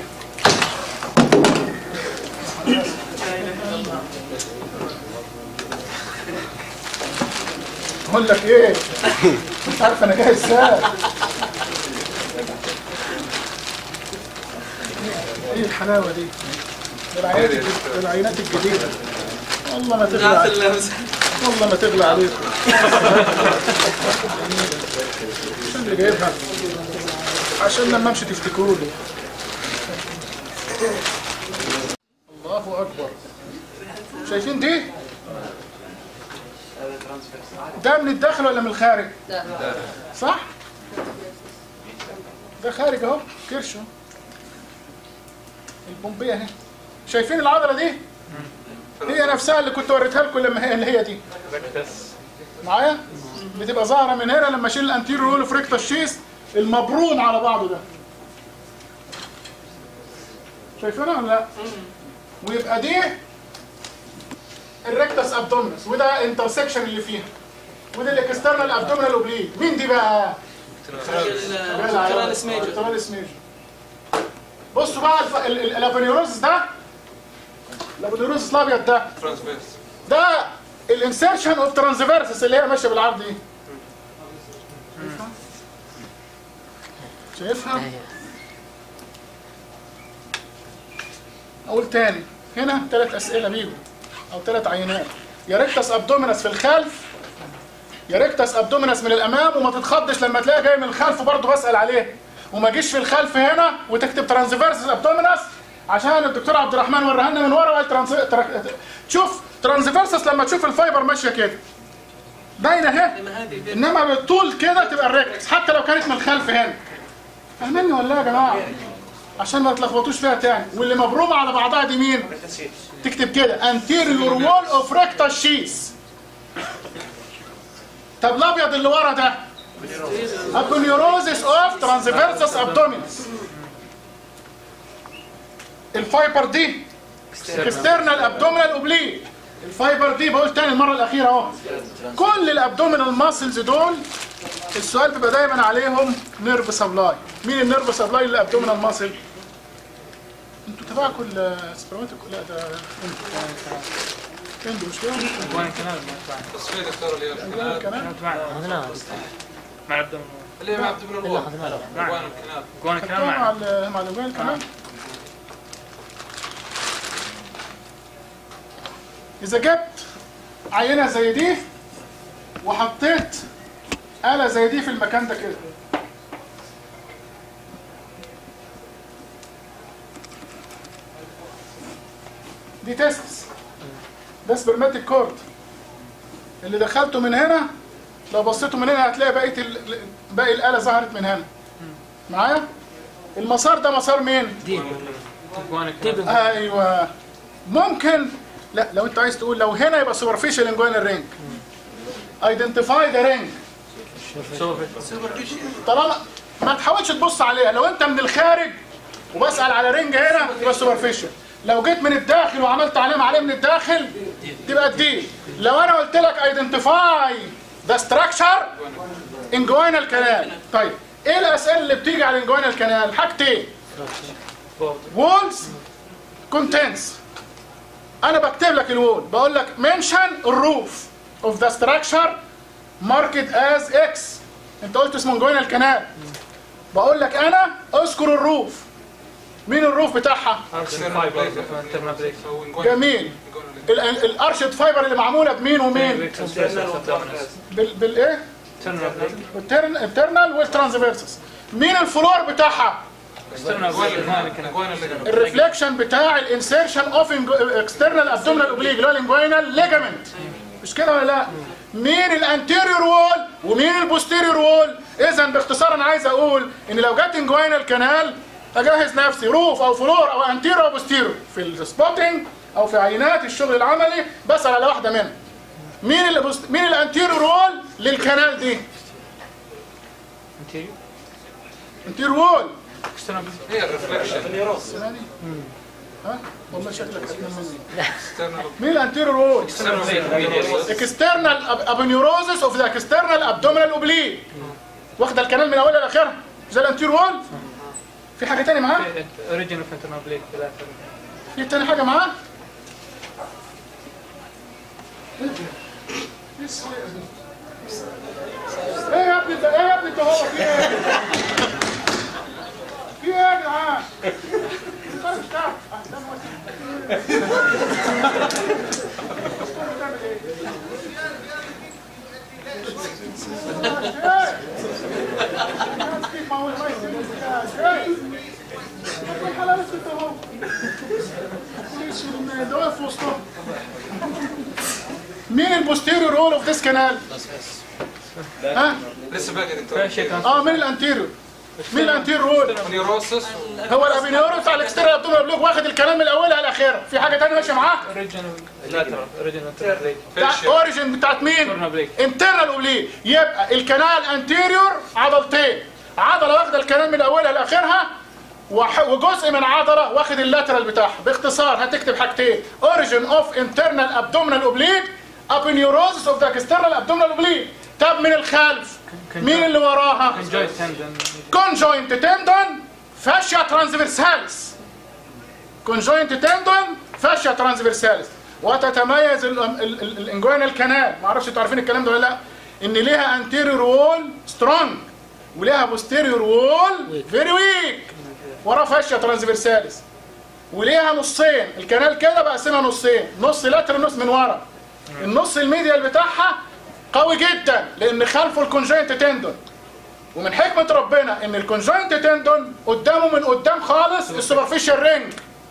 اقول لك ايه؟ مش عارف انا جاي ازاي ايه الحلاوه دي؟ العينات الجديدة العينات الجديدة والله ما تغلى عليكم والله ما تغلى عليكم عشان اللي جايبها عشان لما امشي تفتكروا لي الله اكبر شايفين دي؟ ده من الداخل ولا من الخارج؟ صح؟ ده خارج اهو كرشه البومبيه اهي شايفين العضله دي هي نفسها اللي كنت وريتها لكم لما هي اللي هي دي ركتس معايا بتبقى ظاهره من هنا لما اشيل الانتيريور رول اوف ريكتال شيس المبرون على بعضه ده شايفينها ولا لا ويبقى دي الريكتس ابدومينس وده انترسكشن اللي فيها وده الاكسترنال ابدومينال اوبليك مين دي بقى الترانس ميجر الترانس ميجر بصوا بقى الف... ال- ال- الابونيوروزس ده الابونيوروزس الابيض ده ترانسفيرس ده الانسيرشن اوف ترانسفيرسس اللي هي ماشيه بالعرض دي شايفها أيوة. اقول تاني هنا ثلاث اسئله بيجوا او ثلاث عينات يا ريكتس ابدومينس في الخلف يا ريكتس ابدومينس من الامام وما تتخضش لما تلاقي جاي من الخلف برضه بسال عليه وما جيش في الخلف هنا وتكتب ترانسفيرسس ابدومينس عشان الدكتور عبد الرحمن وريها لنا من ورا وقال ترانس... تر... تشوف ترانسفيرسس لما تشوف الفايبر ماشيه كده باينه اهي لما هذه بين- انما بالطول كده تبقى الريكتس حتى لو كانت من الخلف هنا فاهمني ولا إيه يا جماعه عشان ما تلخبطوش فيها تاني واللي مبرومه على بعضها دي مين تكتب كده anterior wall of rectal sheath طب الابيض اللي ورا ده aponeurosis of transversus abdominis الفايبر دي external abdominal oblique الفايبر دي بقول تاني المره الاخيره اهو كل الابدومينال ماسلز دول السؤال بيبقى دايما عليهم نيرف سبلاي مين النيرف سبلاي للابدومينال ماسل انتوا تبعكم السبروماتيك لا ده انتوا انتوا مش كده جوان كنال ما يتبعنا بس في دكتور اللي أيوة، الكنال كمان ما يتبعنا أخذناه مع عبد الله اللي ما عبد من إلا الوال أخذناه جوان الكنال جوان كنال خدتوه مع معنا ال- مع الوين كمان اذا جبت عينه زي دي وحطيت آلة زي دي في المكان ده كده دي تيست ده سبرماتيك كورد اللي دخلته من هنا لو بصيتوا من هنا هتلاقي بقيه ال- باقي الآلة ظهرت من هنا معايا المسار ده مسار مين جوان كنال ايوه ممكن لا لو انت عايز تقول لو هنا يبقى سوبرفيشال انجوينال رينج ايدنتيفاي ذا رينج طالما ما تحاولش تبص عليها لو انت من الخارج وبسال على رينج هنا يبقى سوبرفيشال لو جيت من الداخل وعملت علامه عليه من الداخل تبقى دي لو انا قلت لك ايدنتيفاي ذا ستراكشر انجوينال كانال طيب ايه الاسئله اللي بتيجي على الانجوينال كانال حاجتين وولز كونتنتس انا بكتب لك الوول بقول لك منشن الروف اوف ذا ستراكشر ماركت از اكس انت قلت اسمه انجوينال كانال بقول لك انا اذكر الروف مين الروف بتاعها جميل ال- ال- الارشد فايبر اللي معموله بمين ومين بال بالايه الترنال والترانسفيرسس مين الفلور بتاعها الريفليكشن بتاع الانسيرشن اوف اكسترنال ابدومينال اوبليك اللي هو الانجوينال ليجامنت مش كده ولا لا مين الانتيريور وول ومين البوستيريور وول اذا باختصار انا عايز اقول ان لو جت انجوينال كانال اجهز نفسي روف او فلور او انتيريور او بوستيريور في السبوتنج او في عينات الشغل العملي بسال على واحده منهم مين اللي بوست... مين الانتيريور وول للكنال دي انتيريور وول هي الريفلكشن سمعني ها والله شكلك هتنام مني مين الانتيريور وول اكسترنال ابنيوروزس اوف ذا اكسترنال ابدومينال اوبليك واخده الكنال من اولها لاخرها زي الانتيريور وول في حاجه تاني معاه اوريجن اوف انترنال بليك ثلاثة في تاني حاجه معاه ايه يا ابني ده ايه يا ابني ده هو في ايه في ايه يا جدعان انت مش تعرف أحسن وسيلة. بتعمل ايه؟ ما هو ما يصير. طب الحلال انت اهو ليش ده واقف في وسطهم مين البوستيريور رول اوف ذيس كانال ها لسه باقي دكتور شيء كان اه مين الانتيريور مين الانتير وول ونيوروسس هو الابينيورس على الاكسترنال ابدومينال بلوك واخد الكلام من اولها لاخرها في حاجه ثانيه ماشيه معاه اوريجينال لاترال اوريجينال بليك بتاع فيشل اوريجن بتاعت مين كورنا بليك انترنال اوبليك يبقى الكنال انتيريور عضلتين عضله واخده الكنال من اولها لاخرها وح- وجزء من عضله واخد اللاترال بتاعها باختصار هتكتب حاجتين اوريجن اوف انترنال ابدومينال اوبليك ابينيوروزس اوف ذا اكسترنال ابدومينال اوبليك طب من الخلف مين اللي وراها كونجوينت تندن conjoint tendon fascia transversalis conjoint tendon fascia transversalis وتتميز الانجوينال كانال ما اعرفش انتوا عارفين الكلام ده ولا لا ان ليها anterior wall strong وليها posterior wall very weak ورا فاشيا ترانسفيرساليس وليها نصين الكنال كده بقسمها نصين نص لاتر نص من ورا النص الميديال بتاعها قوي جدا لان خلفه الكونجوينت تندون ومن حكمة ربنا ان الكونجوينت تندون قدامه من قدام خالص السوبرفيشال رينج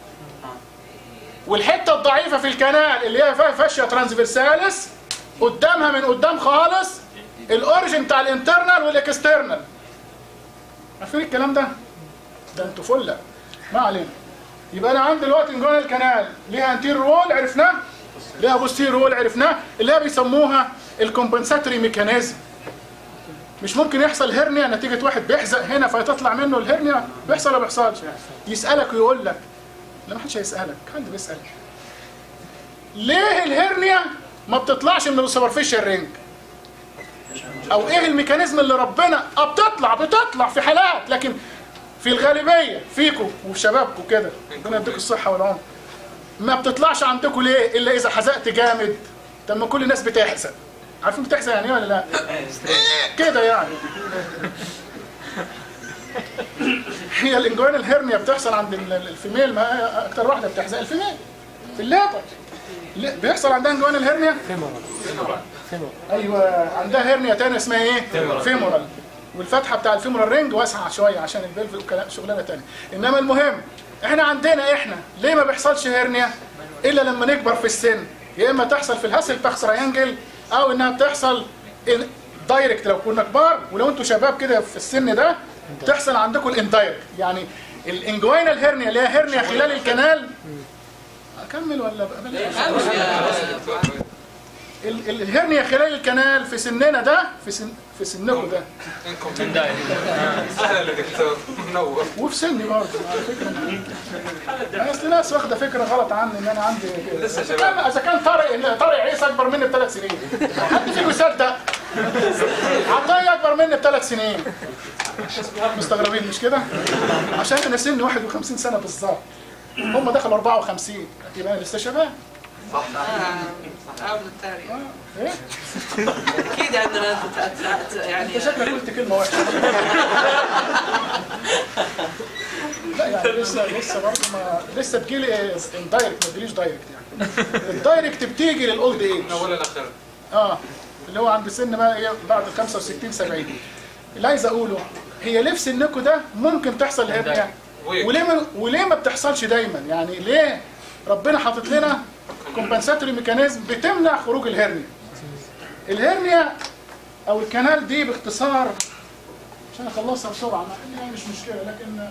والحتة الضعيفة في الكنال اللي هي فيها فاشيا ترانسفيرساليس قدامها من قدام خالص الاوريجن بتاع الانترنال والاكسترنال عارفين الكلام ده؟ ده انتوا فله ما علينا يبقى انا عندي دلوقتي انجوان الكنال ليها انتير رول عرفناه ليها بوستير رول عرفناه اللي هي بيسموها الكومبنساتوري ميكانيزم مش ممكن يحصل هرنيا نتيجة واحد بيحزق هنا فيتطلع منه الهرنيا بيحصل ولا بيحصلش يسألك ويقول لك لا ما حدش هيسألك حد بيسأل ليه الهرنيا ما بتطلعش من السوبرفيشال رينج او ايه الميكانيزم اللي ربنا اه بتطلع بتطلع في حالات لكن في الغالبية فيكم وفي شبابكم كده ربنا يديكم الصحة والعمر ما بتطلعش عندكم ليه الا اذا حزقت جامد طب ما كل الناس بتحزق عارفين بتحزق يعني ايه ولا لا كده يعني هي الانجوين الهرنيا بتحصل عند ال- ال- الفيميل ما هي اكتر واحده بتحزق الفيميل في الليبر لا، بيحصل عندها انجوين الهرنيا فيمورال فيمورال ايوه عندها هرنيا تانية اسمها ايه فيمورال والفتحه بتاع الفيمورال رينج واسعه شويه عشان البلف وكلام شغلانه تانية انما المهم احنا عندنا احنا ليه ما بيحصلش هرنيا الا لما نكبر في السن يا اما تحصل في الهاسل باخس ريانجل او انها بتحصل إن- دايركت لو كنا كبار ولو انتوا شباب كده في السن ده تحصل عندكم الاندايركت يعني الانجوينال هرنيا اللي هي هرنيا خلال الكنال اكمل ولا بقى ال- ال- الهرنيا خلال الكنال في سننا ده في سن في سنكم ده انكم اهلا دكتور منور وفي سني برضه على فكره انا اصل ناس واخده فكره غلط عني ان انا عندي كده لسه اذا كان اذا كان طارق طارق عيسى اكبر مني بثلاث سنين حد فيكم يصدق عطيه اكبر مني بثلاث سنين مستغربين مش كده عشان انا سني 51 سنه بالظبط هم دخلوا 54 يبقى انا لسه شباب عامل التاريخ ايه اكيد عندنا ت- ت- ت- يعني انت شكلك قلت كلمه وحشه لا يعني لسه لسه برضه ما لسه بتجيلي اندايركت ما تجيليش دايركت يعني الدايركت بتيجي للاولد ايج من اول لاخر اه اللي هو عند سن بقى ايه بعد 65 70 اللي عايز اقوله هي ليه في سنكم ده ممكن تحصل هرنيا ويك. وليه ما وليه ما بتحصلش دايما يعني ليه ربنا حاطط لنا كومبنساتوري ميكانيزم بتمنع خروج الهرنيا الهرنيا او الكنال دي باختصار عشان اخلصها بسرعه ما يعني مش مشكله لكن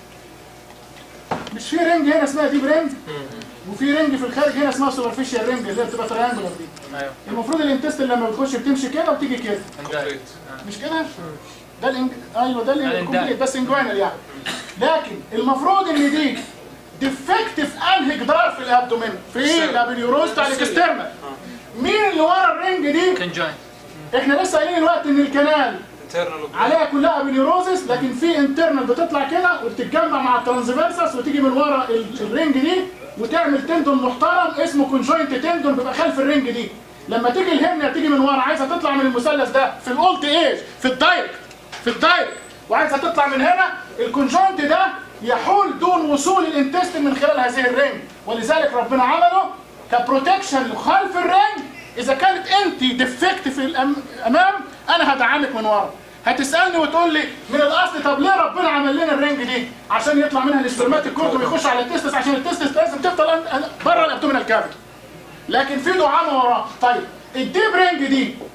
مش في رينج هنا اسمها ديب رينج وفي رينج في الخارج هنا اسمها سوبرفيشال رينج اللي هي بتبقى تريانجولار دي ايوه المفروض الانتستين لما بتخش بتمشي كده وتيجي كده كومبليت مش كده ده الانج... ايوه ده الإندايركت. الكومبليت بس انجوينال يعني لكن المفروض ان دي ديفكتيف انهي جدار في الابدومين في الابيليوروز بتاع الاكسترنال مين اللي ورا الرينج دي كونجوينت احنا لسه قايلين دلوقتي ان الكنال انترنال عليها كلها ابيليوروزس لكن في انترنال بتطلع كده وبتتجمع مع الترانسفيرسس وتيجي من ورا ال- الرينج دي وتعمل تندون محترم اسمه كونجوينت تندون بيبقى خلف الرينج دي لما تيجي الهرنيا تيجي من ورا عايزه تطلع من المثلث ده في الاولد ايج في الدايركت في الدايركت وعايزه تطلع من هنا الكونجوينت ده يحول دون وصول الانتستين من خلال هذه الرينج ولذلك ربنا عمله كبروتكشن خلف الرينج اذا كانت انت ديفكت في الامام انا هدعمك من ورا هتسالني وتقول لي من الاصل طب ليه ربنا عمل لنا الرينج دي عشان يطلع منها الاسترمات الكورد ويخش على التستس عشان التستس لازم تفضل أن- أن- بره الابدومينال كافيتي لكن في دعامه وراه طيب الديب رينج دي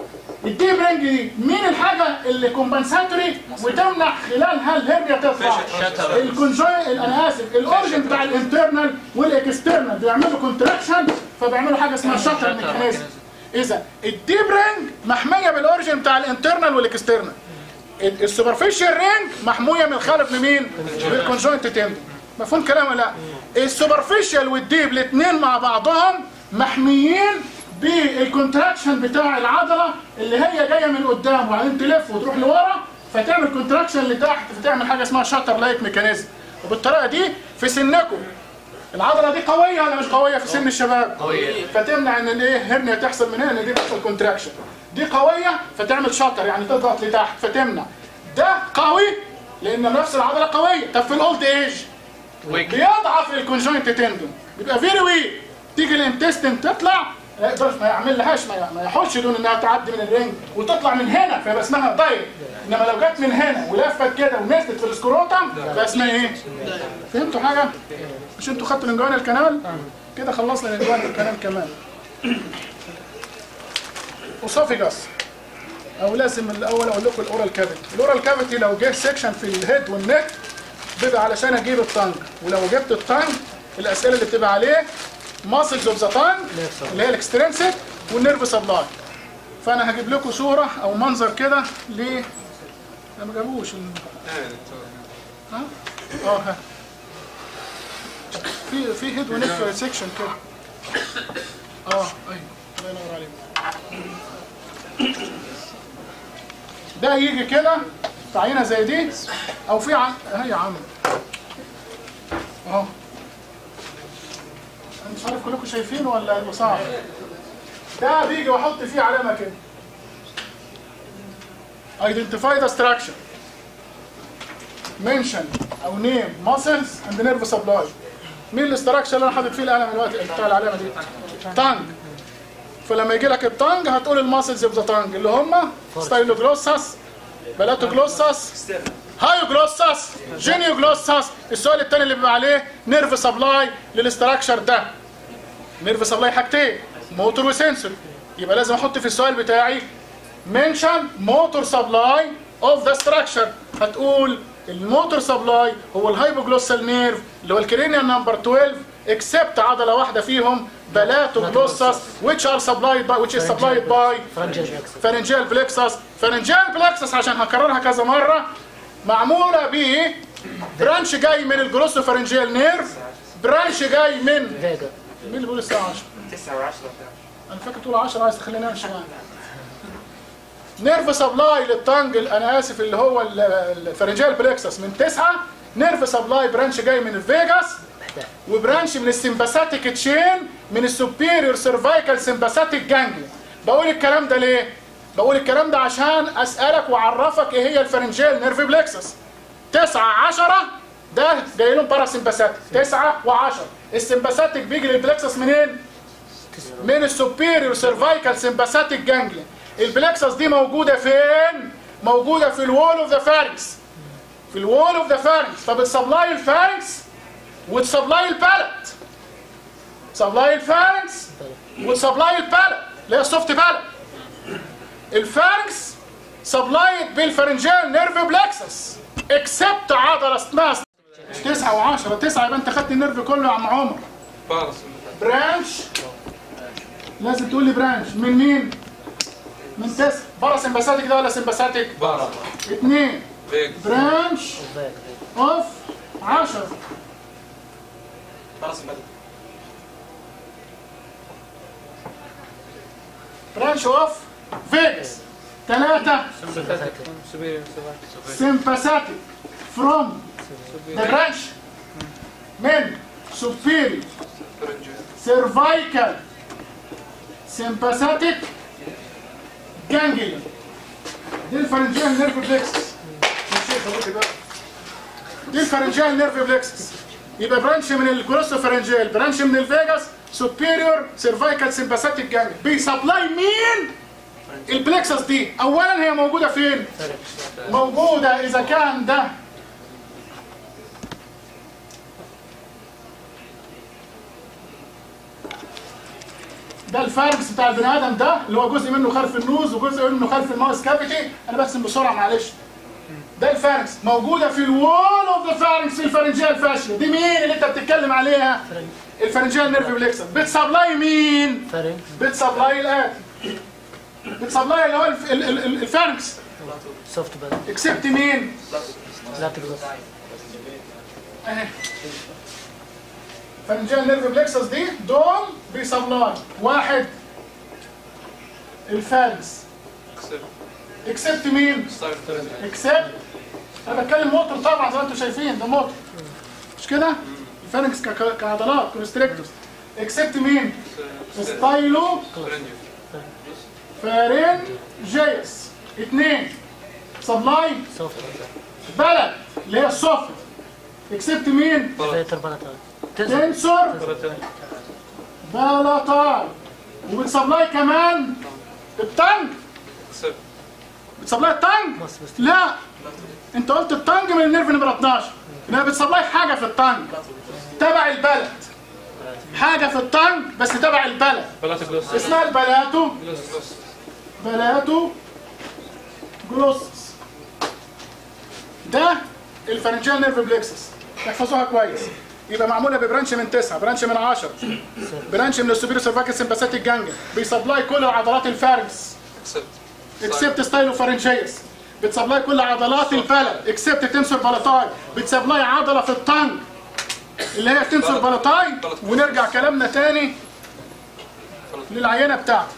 الديب رينج دي مين الحاجه اللي كومبنساتوري وتمنع خلالها الهرنيا تطلع شتر. الكونجوي انا اسف الاورجن بتاع الانترنال والاكسترنال بيعملوا كونتراكشن فبيعملوا حاجه اسمها شاتر ميكانيزم اذا الديب رينج محميه بالاورجن بتاع الانترنال والاكسترنال ال- السوبرفيشال رينج محمويه من الخلف لمين؟ للكونجوينت تندون مفهوم كلام ولا لا؟ السوبرفيشال والديب الاثنين مع بعضهم محميين بالكونتراكشن بتاع العضله اللي هي جايه من قدام وبعدين تلف وتروح لورا فتعمل كونتراكشن لتحت فتعمل حاجه اسمها شاتر لايك ميكانيزم وبالطريقه دي في سنكم العضله دي قويه ولا مش قويه في سن الشباب؟ قوية. فتمنع ان الايه هرنيا تحصل من هنا ان دي تحصل كونتراكشن دي قويه فتعمل شاتر يعني تضغط لتحت فتمنع ده قوي لان نفس العضله قويه طب في الاولد ايج بيضعف الكونجوينت تندون بيبقى فيري ويك تيجي الانتستين تطلع ما يقدرش ما يعمل لهاش ما ما يحوش دون انها تعدي من الرنج وتطلع من هنا فيبقى اسمها دايركت انما لو جت من هنا ولفت كده ونزلت في السكروتم يبقى اسمها ايه؟ فهمتوا حاجه؟ مش انتوا خدتوا الانجوان الكنال؟ كده خلصنا الانجوان الكنال كمان اسوفيجاس او لازم الاول اقول لكم الاورال كافيتي الاورال كافيتي لو جه سيكشن في الهيد والنك بيبقى علشان اجيب التانج ولو جبت التانج الاسئله اللي بتبقى عليه ماسلز اوف ذا تانج اللي هي الاكسترنسك والنيرف سبلاي فانا هجيب لكم صوره او منظر كده ل أنا ما جابوش ال- ها اه ها في في هيد ونك سيكشن كده اه ايوه الله ينور عليك ده يجي كده في عينه زي دي او في ع... اهي يا عم اهو انا مش عارف كلكم شايفينه ولا يبقى صعب ده بيجي واحط فيه علامه كده identify the structure mention او name muscles and nerve supply مين الاستراكشر اللي انا حاطط فيه القلم دلوقتي بتاع العلامه دي تانج فلما يجي لك التانج هتقول الماسلز اوف ذا تانج اللي هم ستايلوجلوسس بلاتوجلوسس هايوجلوسس جينيوجلوسس السؤال الثاني اللي بيبقى عليه نيرف سبلاي للاستراكشر ده نيرف سبلاي حاجتين موتور وسنسور يبقى لازم احط في السؤال بتاعي منشن موتور سبلاي اوف ذا ستراكشر هتقول الموتور سبلاي هو الهايبوجلوسال نيرف اللي هو الكرينيال نمبر 12 اكسبت عضله واحده فيهم بلاتوجلوسس which are supplied by which is supplied by فارنجيال بلكسس فارنجيال بلكسس عشان هكررها كذا مره معموله ب برانش جاي من الجلوسو فارنجيال نيرف برانش جاي من فيجا مين اللي بيقول الساعه 10 9 و10 انا فاكر تقول 10 عايز تخليني امشي معاك نيرف سبلاي للتانجل انا اسف اللي هو ال- الفارنجيال بلكسس من 9 نيرف سبلاي برانش جاي من الفيجاس وبرانش من السمباثيك تشين من السوبيريور سيرفايكال سمباثيك جانجليا بقول الكلام ده ليه بقول الكلام ده عشان اسالك واعرفك ايه هي الفارنجيال نيرف بلكسس 9 10 ده جاي لهم باراسمباثيك 9 و10 السمباثيك بيجي للبلكسس منين من السوبيريور سيرفايكال سمباثيك جانجليا البلكسس دي موجوده فين موجوده في الوول اوف ذا فارنكس في الوول اوف ذا فارنكس فبتسبلاي الفارنكس وتسبلاي البالت سبلاي الفارنكس وتسبلاي البالت اللي هي السوفت بالت الفارنكس سبلايد بالفرنجيال نيرف بلكسس اكسبت عضله اسمها مش 9 و10 9 يبقى انت خدت النيرف كله يا عم عمر بارس برانش لازم تقول لي برانش من مين؟ من تسعة بره سمباثيك ده ولا سمباثيك؟ بارس اثنين بيج برانش اوف 10 بارس بدل برانش اوف فيجاس ثلاثة سوبيريور sympathetic from the branch من superior cervical sympathetic ganglion دي الفرنجيال نيرف بلكسس دي الفرنجيال نيرف بلكسس يبقى برانش من الجلوسوفرنجيال برانش من الفيجاس superior cervical sympathetic ganglion بيسبلاي مين البلكسس دي اولا هي موجوده فين موجودة إذا كان ده ده الفاركس بتاع البني ادم ده اللي هو جزء منه خلف النوز وجزء منه خلف الماوس كافيتي انا برسم بسرعه معلش ده الفارنكس موجوده في الوول اوف ذا فارنكس في الفارنجيال فاشيا دي مين اللي انت بتتكلم عليها الفارنجيال نيرف بليكسر بتسبلاي مين فرنك بتسبلاي الاتي بتسبلاي اللي هو الف- ال- ال- ال- الفارنكس سوفت بال اكسبت مين لا تقدر اهي فارنجيال نيرف بليكسس دي دول بيسبلاي واحد الفارنكس اكسبت اكسبت مين ستايل اكسبت انا بتكلم موتور طبعا زي ما انتم شايفين ده موتور مش كده الفارنكس ك- كعضلات كونستريكتورز اكسبت مين ستايلو فارنجيس اثنين سبلاي سوفت بلد اللي هي السوفت اكسبت مين فيتر بلاتال تنسور بلطاي وبتسبلاي كمان التانج اكسبت بتسبلاي التانج مصر بس لا انت قلت التانج من النيرف نمرة 12 انها بتسبلاي حاجه في التانج تبع البلد حاجه في التانج بس تبع البلد بلاط جلوس اسمها البلاتو بلاتو جلوسس ده الفرنجيال نيرف بليكسس احفظوها كويس يبقى معموله ببرانش من 9 برانش من 10 برانش من السوبيرو سيرفاكس سمباثيك جانجل بيسبلاي كل عضلات الفارنكس اكسبت اكسبت ستايلو فارنجيس بتسبلاي كل عضلات البلد اكسبت تنسور بالاتاي بتسبلاي عضله في الطنج اللي هي تنسور بالاتاي ونرجع كلامنا تاني للعينه بتاعتي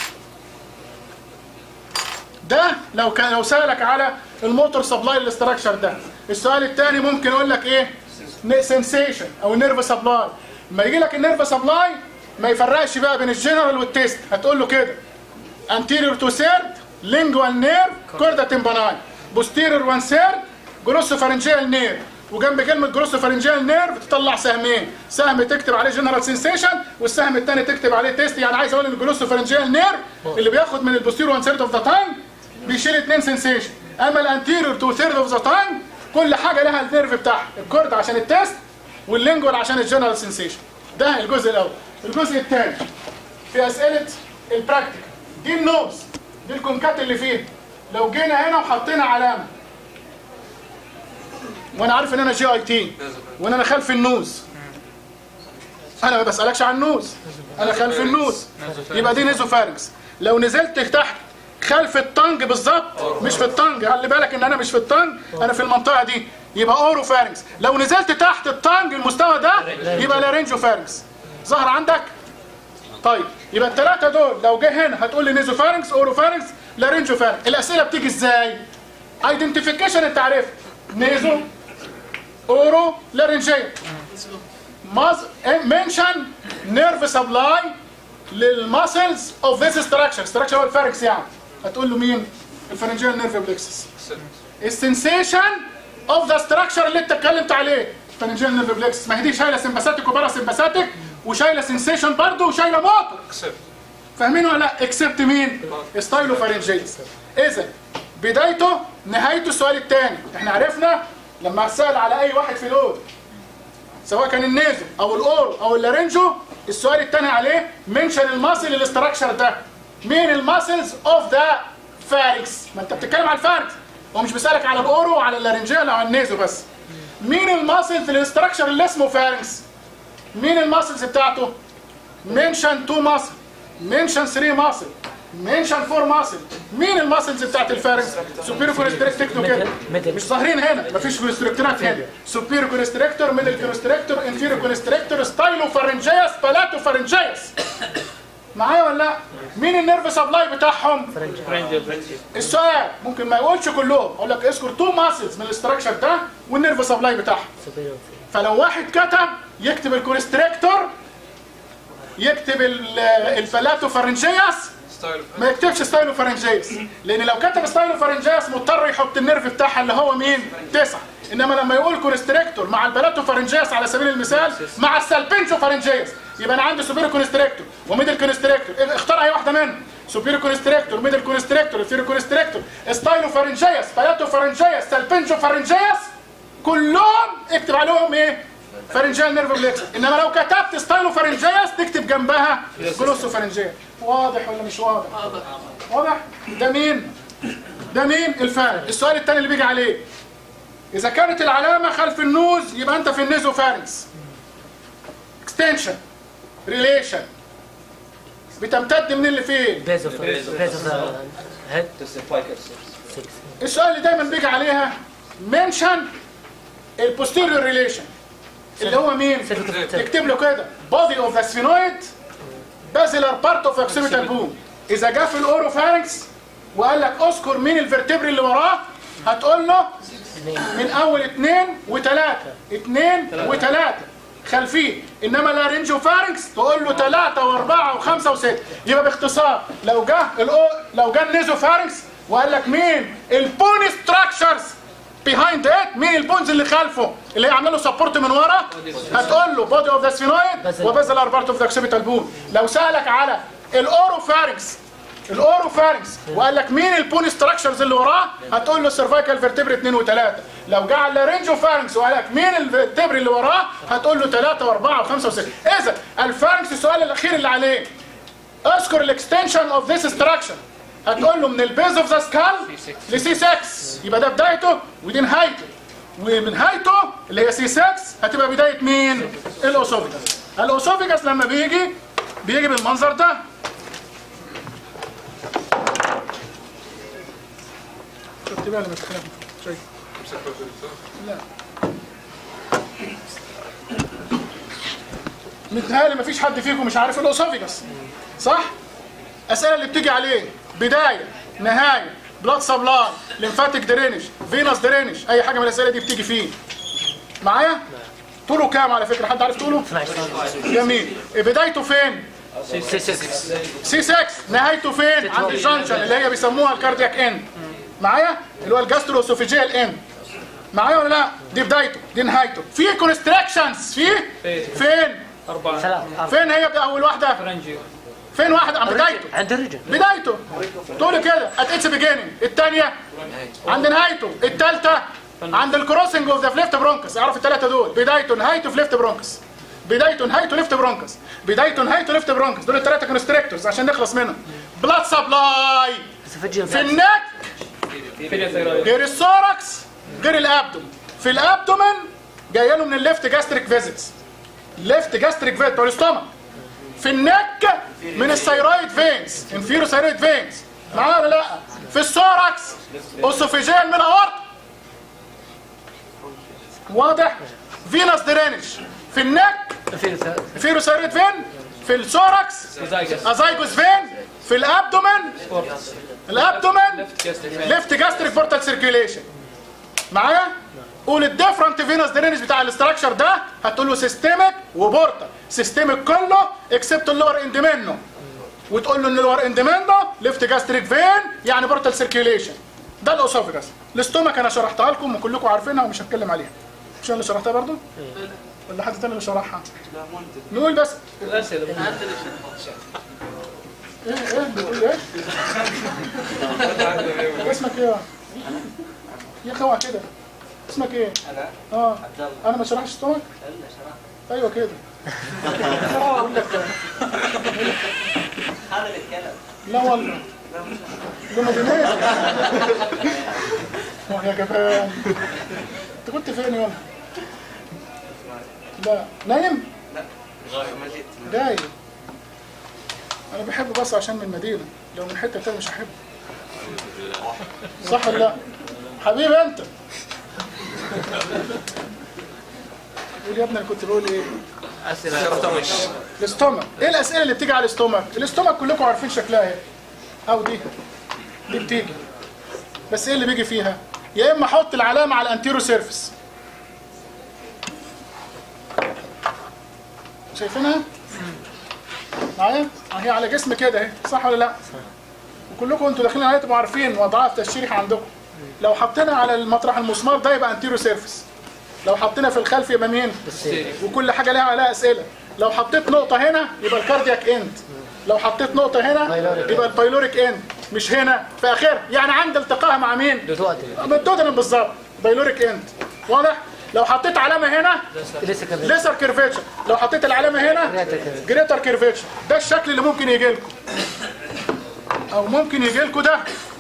ده لو كان لو سالك على الموتور سبلاي الاستراكشر ده السؤال الثاني ممكن يقول لك ايه سنسيشن او نيرف سبلاي لما يجي لك النيرف سبلاي ما يفرقش بقى بين الجنرال والتيست هتقول له كده anterior to third lingual nerve corda tympani posterior one third glossopharyngeal nerve وجنب كلمة جلوسوفارنجيال نيرف تطلع سهمين سهم تكتب عليه جنرال سنسيشن والسهم الثاني تكتب عليه تيست يعني عايز اقول ان الجلوسوفارنجيال نيرف اللي بياخد من البوستيريور وان ثيرد اوف ذا تايم بيشيل اثنين سنسيشن اما الانتيريور تو ثيرد اوف ذا تايم كل حاجه لها النيرف بتاعها الكورد عشان التيست واللينجوال عشان الجنرال سنسيشن ده الجزء الاول الجزء الثاني في اسئله البراكتيكال دي النوز دي الكونكات اللي فيه لو جينا هنا وحطينا علامه وانا عارف ان انا جي اي تي وان انا خلف النوز انا ما بسالكش عن النوز انا خلف النوز يبقى دي نيزوفارنكس لو نزلت تحت خلف الطنج بالظبط مش في الطنج خلي بالك ان انا مش في الطنج انا في المنطقه دي يبقى اورو فارنكس لو نزلت تحت الطنج المستوى ده يبقى لارينجو فارنكس ظهر عندك طيب يبقى الثلاثه دول لو جه هنا هتقول لي نيزوفارنكس اوروفارنكس لارينجوفارنكس الاسئله بتيجي ازاي ايدنتيفيكيشن انت عرفت نيزو اورو لارينجيا ماز منشن نيرف سبلاي للماسلز اوف ذيس ستراكشر ستراكشر هو الفاركس يعني هتقول له مين الفرنجيال نيرف بلكسس السنسيشن اوف ذا ستراكشر اللي انت اتكلمت عليه الفرنجيال نيرف بلكسس ما هي دي شايله سمباثيك وبارا سمباثيك وشايله سنسيشن برضه وشايله موتور اكسبت فاهمين ولا لا اكسبت مين ستايلو فارنجيتس اذا بدايته نهايته السؤال الثاني احنا عرفنا لما اسال على اي واحد في الاول سواء كان النيزو او الاور او اللارنجو السؤال الثاني عليه منشن الماسل الاستراكشر ده مين الماسلز اوف ذا فاركس ما انت بتتكلم على الفاركس هو مش بيسالك على الاورو وعلى اللارنجيال او على النيزو بس مين الماسل في الاستراكشر اللي اسمه فاركس مين الماسلز بتاعته منشن 2 ماسل منشن 3 ماسل منشن 4 ماسل مين الماسلز بتاعت الفارنكس سوبيرو كونستريكتور كده ميدل. مش ظاهرين هنا مفيش كونستريكتورات هنا سوبيرو كونستريكتور ميدل كونستريكتور انفيرو كونستريكتور ستايلو فارنجياس بالاتو فارنجياس معايا ولا لا مين النيرف سبلاي بتاعهم فرنجل فرنجل السؤال ممكن ما يقولش كلهم اقول لك اذكر تو ماسلز من الاستراكشر ده والنيرف سبلاي بتاعهم سوبيريور فلو واحد كتب يكتب الكونستريكتور يكتب ال- البلاتو فارنجياس ستايل ما يكتبش ستايلو فارنجياس لان لو كتب ستايلو فارنجياس مضطر يحط النيرف بتاعها اللي هو مين تسعة انما لما يقول كونستريكتور مع البلاتو فارنجياس على سبيل المثال مع السالبنجو فارنجياس يبقى انا عندي سوبيرو كونستريكتور وميدل كونستريكتور اختار اي واحده منهم سوبيرو كونستريكتور ميدل كونستريكتور انفيرو كونستريكتور ستايلو فارنجياس بلاتو فارنجياس سالبنجو فارنجياس كلهم اكتب عليهم ايه فارنجيال نيرف بلكس انما لو كتبت ستايلو فارنجياس تكتب جنبها جلوسو فارنجيال واضح ولا مش واضح واضح ده مين ده مين الفارق السؤال الثاني اللي بيجي عليه اذا كانت العلامه خلف النوز يبقى انت في النيزو فارنكس اكستنشن ريليشن بتمتد من اللي فين base of base of the head six السؤال اللي دايما بيجي عليها منشن البوستيريور ريليشن اللي هو مين cervical vertebra اكتب له كده body of the sphenoid basilar part of occipital bone اذا جه في الاوروفارنكس وقال لك اذكر مين الفرتبري اللي وراه هتقول له من اول اثنين وثلاثه اثنين وثلاثه خلفيه انما لارنجوفارنكس تقول له ثلاثه واربعه وخمسه وسته يبقى باختصار لو جه الأو لو جه النيزوفارنكس وقال لك مين البوني ستراكشرز بيهايند ات مين البونز اللي خلفه اللي هي عامله له سبورت من ورا هتقول له بودي اوف ذا سفينويد بس- وبازلر بارت اوف ذا اوكسيبيتال بون لو سالك على الاوروفارنكس الاوروفارنكس وقال لك مين البون ستراكشرز اللي وراه هتقول له السيرفايكال فيرتبري 2 و3 لو جه على اللارنجوفارنكس وقال لك مين الفيرتبري اللي وراه هتقول له 3 و4 و5 و6 اذا الفارنكس السؤال الاخير اللي عليه اذكر الاكستنشن اوف ذيس ستراكشر هتقول له من البيز اوف ذا سكال لسي 6 يبقى ده بدايته ودي نهايته ومن نهايته اللي هي سي 6 هتبقى بدايه مين؟ الاوسوفيجاس الاوسوفيجاس لما بيجي بيجي بالمنظر ده شفت بقى لما تتكلم شايف لا متهيألي مفيش حد فيكم مش عارف الاوسوفيجاس صح؟ الاسئله اللي بتيجي عليه بدايه نهايه بلاد سبلاي ليمفاتيك درينج فينوس درينج اي حاجه من الاسئله دي بتيجي فيه معايا طوله كام على فكره حد عارف طوله 12 جميل بدايته فين six six سي 6 نهايته فين عند الجانكشن اللي هي بيسموها الكاردياك اند معايا اللي هو الجاسترو اسوفيجيال اند معايا ولا لا دي بدايته دي نهايته في كونستراكشنز في فين أربعة ثلاث فين هي اول واحده فرنجي فين واحده عند بدايته عند الرجل بدايته تقول كده ات اتس بيجيننج الثانيه عند نهايته الثالثه عند الكروسنج اوف ذا ليفت برونكس اعرف الثلاثه دول بدايته نهايته في ليفت برونكس بدايته نهايته ليفت برونكس بدايته نهايته ليفت برونكس دول الثلاثه كونستريكتورز عشان نخلص منهم بلاد سبلاي اسوفاجيال في النك فيليا ثيرويد غير الثوركس غير الابدومن في الابدومن جايه له من الليفت جاستريك فيزيتس ليفت جاستريك فيزيت بتوع الاستومك في النك من الثيرويد فينز انفيرو ثيرويد فينز معايا ولا لا في الثوركس اوسوفيجيال من الاورط واضح فينوس درينج في النك في انفيرو ثيرويد فين في الثوركس زايجس ازايجوس فين في الابدومن الابدومن ليفت جاست ليفت جاستريك بورتال سيركيوليشن معايا قول الديفرنت فينوس درينج بتاع الاستراكشر ده هتقول له سيستميك وبورتال سيستميك كله اكسبت اللور اند منه وتقول له ان اللور اند منه ليفت جاستريك فين يعني بورتال سيركيوليشن ده الاوسوفيجاس الاستومك انا شرحتها لكم وكلكم عارفينها ومش هتكلم عليها مش انا اللي شرحتها برضو ولا حد تاني اللي شرحها نقول بس الأسئلة ايه ايه بتقول ايه اسمك ايه يا اخي اوعى كده اسمك ايه انا اه عبد الله انا ما شرحش استومك الا شرح ايوه كده اقول لك هذا اللي اتكلم لا والله لما جنيه يا جبان انت كنت فين يوم لا نايم ما جيت دايم انا بحبه بس عشان من المدينه لو من حته تانية مش هحبه صح ولا لا حبيبي انت قول يا ابني انا كنت بقول ايه شرطمش الاستومك ايه الاسئله اللي بتيجي على الاستومك الاستومك كلكم عارفين شكلها ايه او دي دي بتيجي بس ايه اللي بيجي فيها يا اما احط العلامه على الانتيرو سيرفيس شايفينها معايا اهي على جسم كده اهي صح ولا لا وكلكم انتوا داخلين عليها تبقوا عارفين وضعها التشريح عندكم لو حطينا على المطرح المسمار ده يبقى انتيرو سيرفيس لو حطينا في الخلف يبقى مين وكل حاجه لها عليها اسئله لو حطيت نقطه هنا يبقى الكاردياك اند لو حطيت نقطه هنا بايلوريك يبقى البايلوريك اند مش هنا في اخر يعني عند التقائها مع مين دوتو بالدودن بالظبط بايلوريك اند واضح لو حطيت علامه هنا لسه كده ليسر كيرفيتشر لو حطيت العلامه هنا جريتر كيرفيتشر ده الشكل اللي ممكن يجي لكم او ممكن يجي لكم ده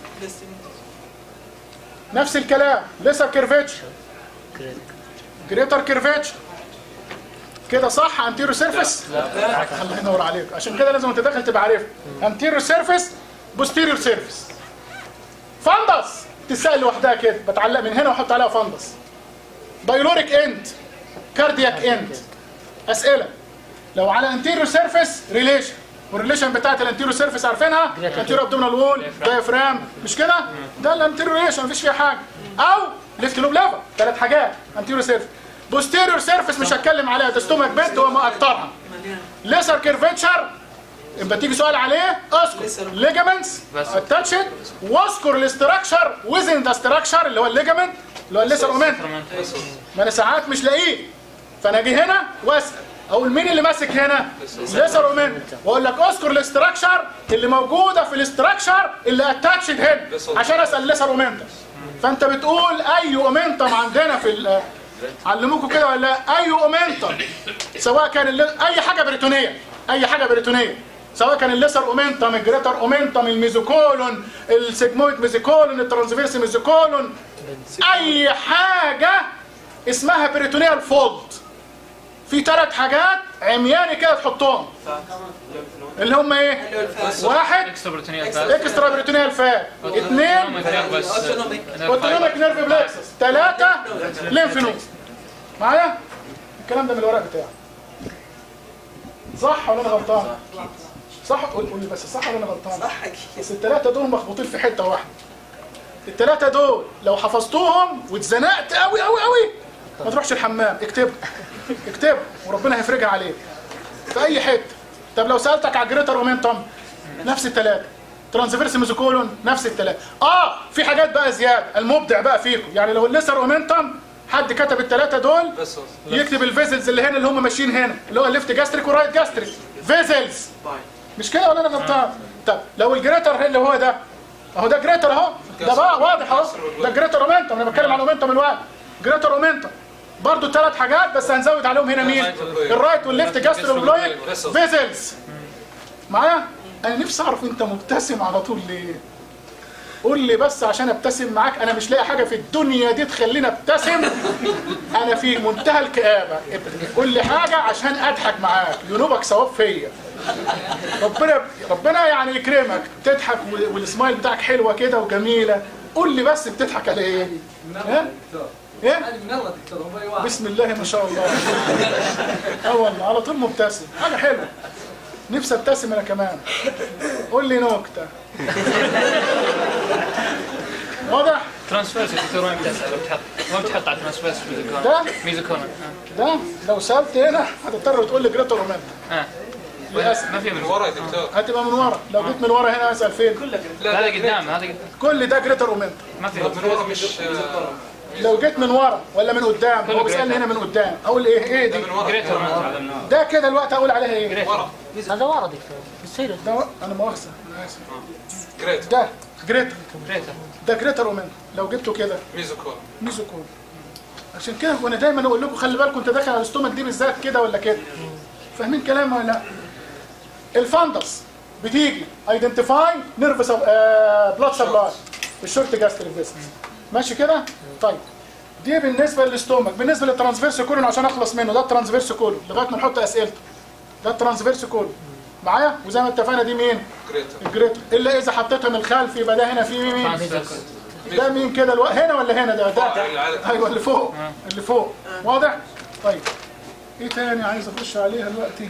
نفس الكلام ليسر كيرفيتشر جريتر كيرفيتشر كده صح انتيرو سيرفيس الله ينور عليك عشان كده لازم انت داخل تبقى عارف انتيرو سيرفيس بوستيريور سيرفيس فندس تسال لوحدها كده بتعلق من هنا واحط عليها فندس بايلوريك اند كاردياك اند اسئله لو على انتيريور سيرفيس ريليشن والريليشن بتاعت الانتيريور سيرفيس عارفينها انتيريور ابدومينال وول دايفرام مش كده ده الانتيريور ريليشن مفيش فيها حاجه او ليفت لوب ليفر ثلاث حاجات انتيريور سيرفيس بوستيريور سيرفيس مش هتكلم عليها ده ستومك بيت هو ما اكترها ليسر كيرفيتشر يبقى تيجي سؤال عليه اذكر ليجامنتس اتاتشد واذكر الاستراكشر ويزن ذا استراكشر اللي هو الليجامنت اللي هو الليسر اومنت ما انا ساعات مش لاقيه فانا اجي هنا واسال اقول مين اللي ماسك هنا ليسر اومنت واقول لك اذكر الاستراكشر اللي موجوده في الاستراكشر اللي اتاتشد هنا عشان اسال ليسر اومنت فانت بتقول اي اومنتم عندنا في ال- علموكوا كده ولا لا اي اومنتم سواء كان اللي... اي حاجه بريتونيه اي حاجه بريتونيه سواء كان الليسر اومنتم الجريتر اومنتم الميزوكولون السيجمويد ميزوكولون الترانسفيرس ميزوكولون اي حاجه اسمها بريتونيال فولد في ثلاث حاجات عمياني كده تحطهم اللي هم ايه واحد اكسترا بروتينيات اكسترا بريتونيال فات اثنين بس اوتونوميك نيرف بلاكسس ثلاثة ليمف نود معايا الكلام ده من الورق بتاعي صح ولا انا غلطان صح قول قول لي بس صح ولا انا غلطان صح اكيد بس الثلاثة دول مخبوطين في حتة واحدة الثلاثة دول لو حفظتوهم واتزنقت قوي قوي قوي ما تروحش الحمام اكتبها اكتبها وربنا هيفرجها عليك في اي حتة طب لو سألتك على جريتر اومنتم نفس الثلاثة ترانسفيرس ميزوكولون نفس الثلاثة اه في حاجات بقى زيادة المبدع بقى فيكم يعني لو الليسر اومنتم حد كتب الثلاثة دول يكتب الفيزلز اللي هنا اللي هم ماشيين هنا اللي هو الليفت جاستريك ورايت جاستريك فيزلز مش كده ولا انا غلطان طب لو الجريتر اللي هو ده اهو ده جريتر اهو ده بقى واضح اهو ده جريتر اومنتم انا بتكلم عن اومنتم الواحد جريتر اومنتم برضه ثلاث حاجات بس هنزود عليهم هنا مين الرايت والليفت جاستروبلويد فيزلز معايا انا نفسي اعرف انت مبتسم على طول ليه قول لي بس عشان ابتسم معاك انا مش لاقي حاجه في الدنيا دي تخليني ابتسم انا في منتهى الكآبه قول لي حاجه عشان اضحك معاك ينوبك ثواب فيا ربنا ربنا يعني يكرمك تضحك وال- والسمايل بتاعك حلوه كده وجميله قول لي بس بتضحك على ايه ها ايه من الله دكتور هو اي واحد بسم الله ما شاء الله اه والله على طول مبتسم حاجه حلوه نفسي ابتسم انا كمان قول لي نكته واضح ترانسفيرس الدكتور وين بتسال لو بتحط وين بتحط على ترانسفيرس ميزوكون ده ميزوكون ده لو سالت هنا هتضطر تقول لي جريتر رومان اه للاسف ما في من ورا يا دكتور هتبقى من ورا لو جيت من ورا هنا اسال فين هذا قدام هذا قدام كل ده جريتر رومان ما في من ورا مش لو جيت من ورا ولا من قدام هو بيسالني هنا من قدام اقول ايه ايه دي من ورا جريتر ده كده الوقت اقول عليها ايه ورا هذا ورا دكتور يصير ده و- انا مؤاخذه أنا آسف. جريت ده جريتر جريتر ده جريتر رومان لو جبته كده ميزوكول ميزوكون عشان كده وانا دايما اقول لكم خلي بالكم انت داخل على الاستومك دي بالذات كده ولا كده فاهمين كلامي ولا لا الفندس بتيجي ايدنتيفاي نيرف بلاد سبلاي الشورت جاستريك فيسلز ماشي كده طيب دي بالنسبه للاستومك بالنسبه للترانسفيرس كولون عشان اخلص منه ده الترانسفيرس كولون لغايه ما نحط اسئلته ده الترانسفيرس كولون معايا وزي ما اتفقنا دي مين جريت الجريتر الا اذا حطيتها من الخلف يبقى ده هنا في مين ده مين كده الو... هنا ولا هنا ده ده ايوه اللي فوق اللي فوق واضح طيب ايه تاني عايز اخش عليها دلوقتي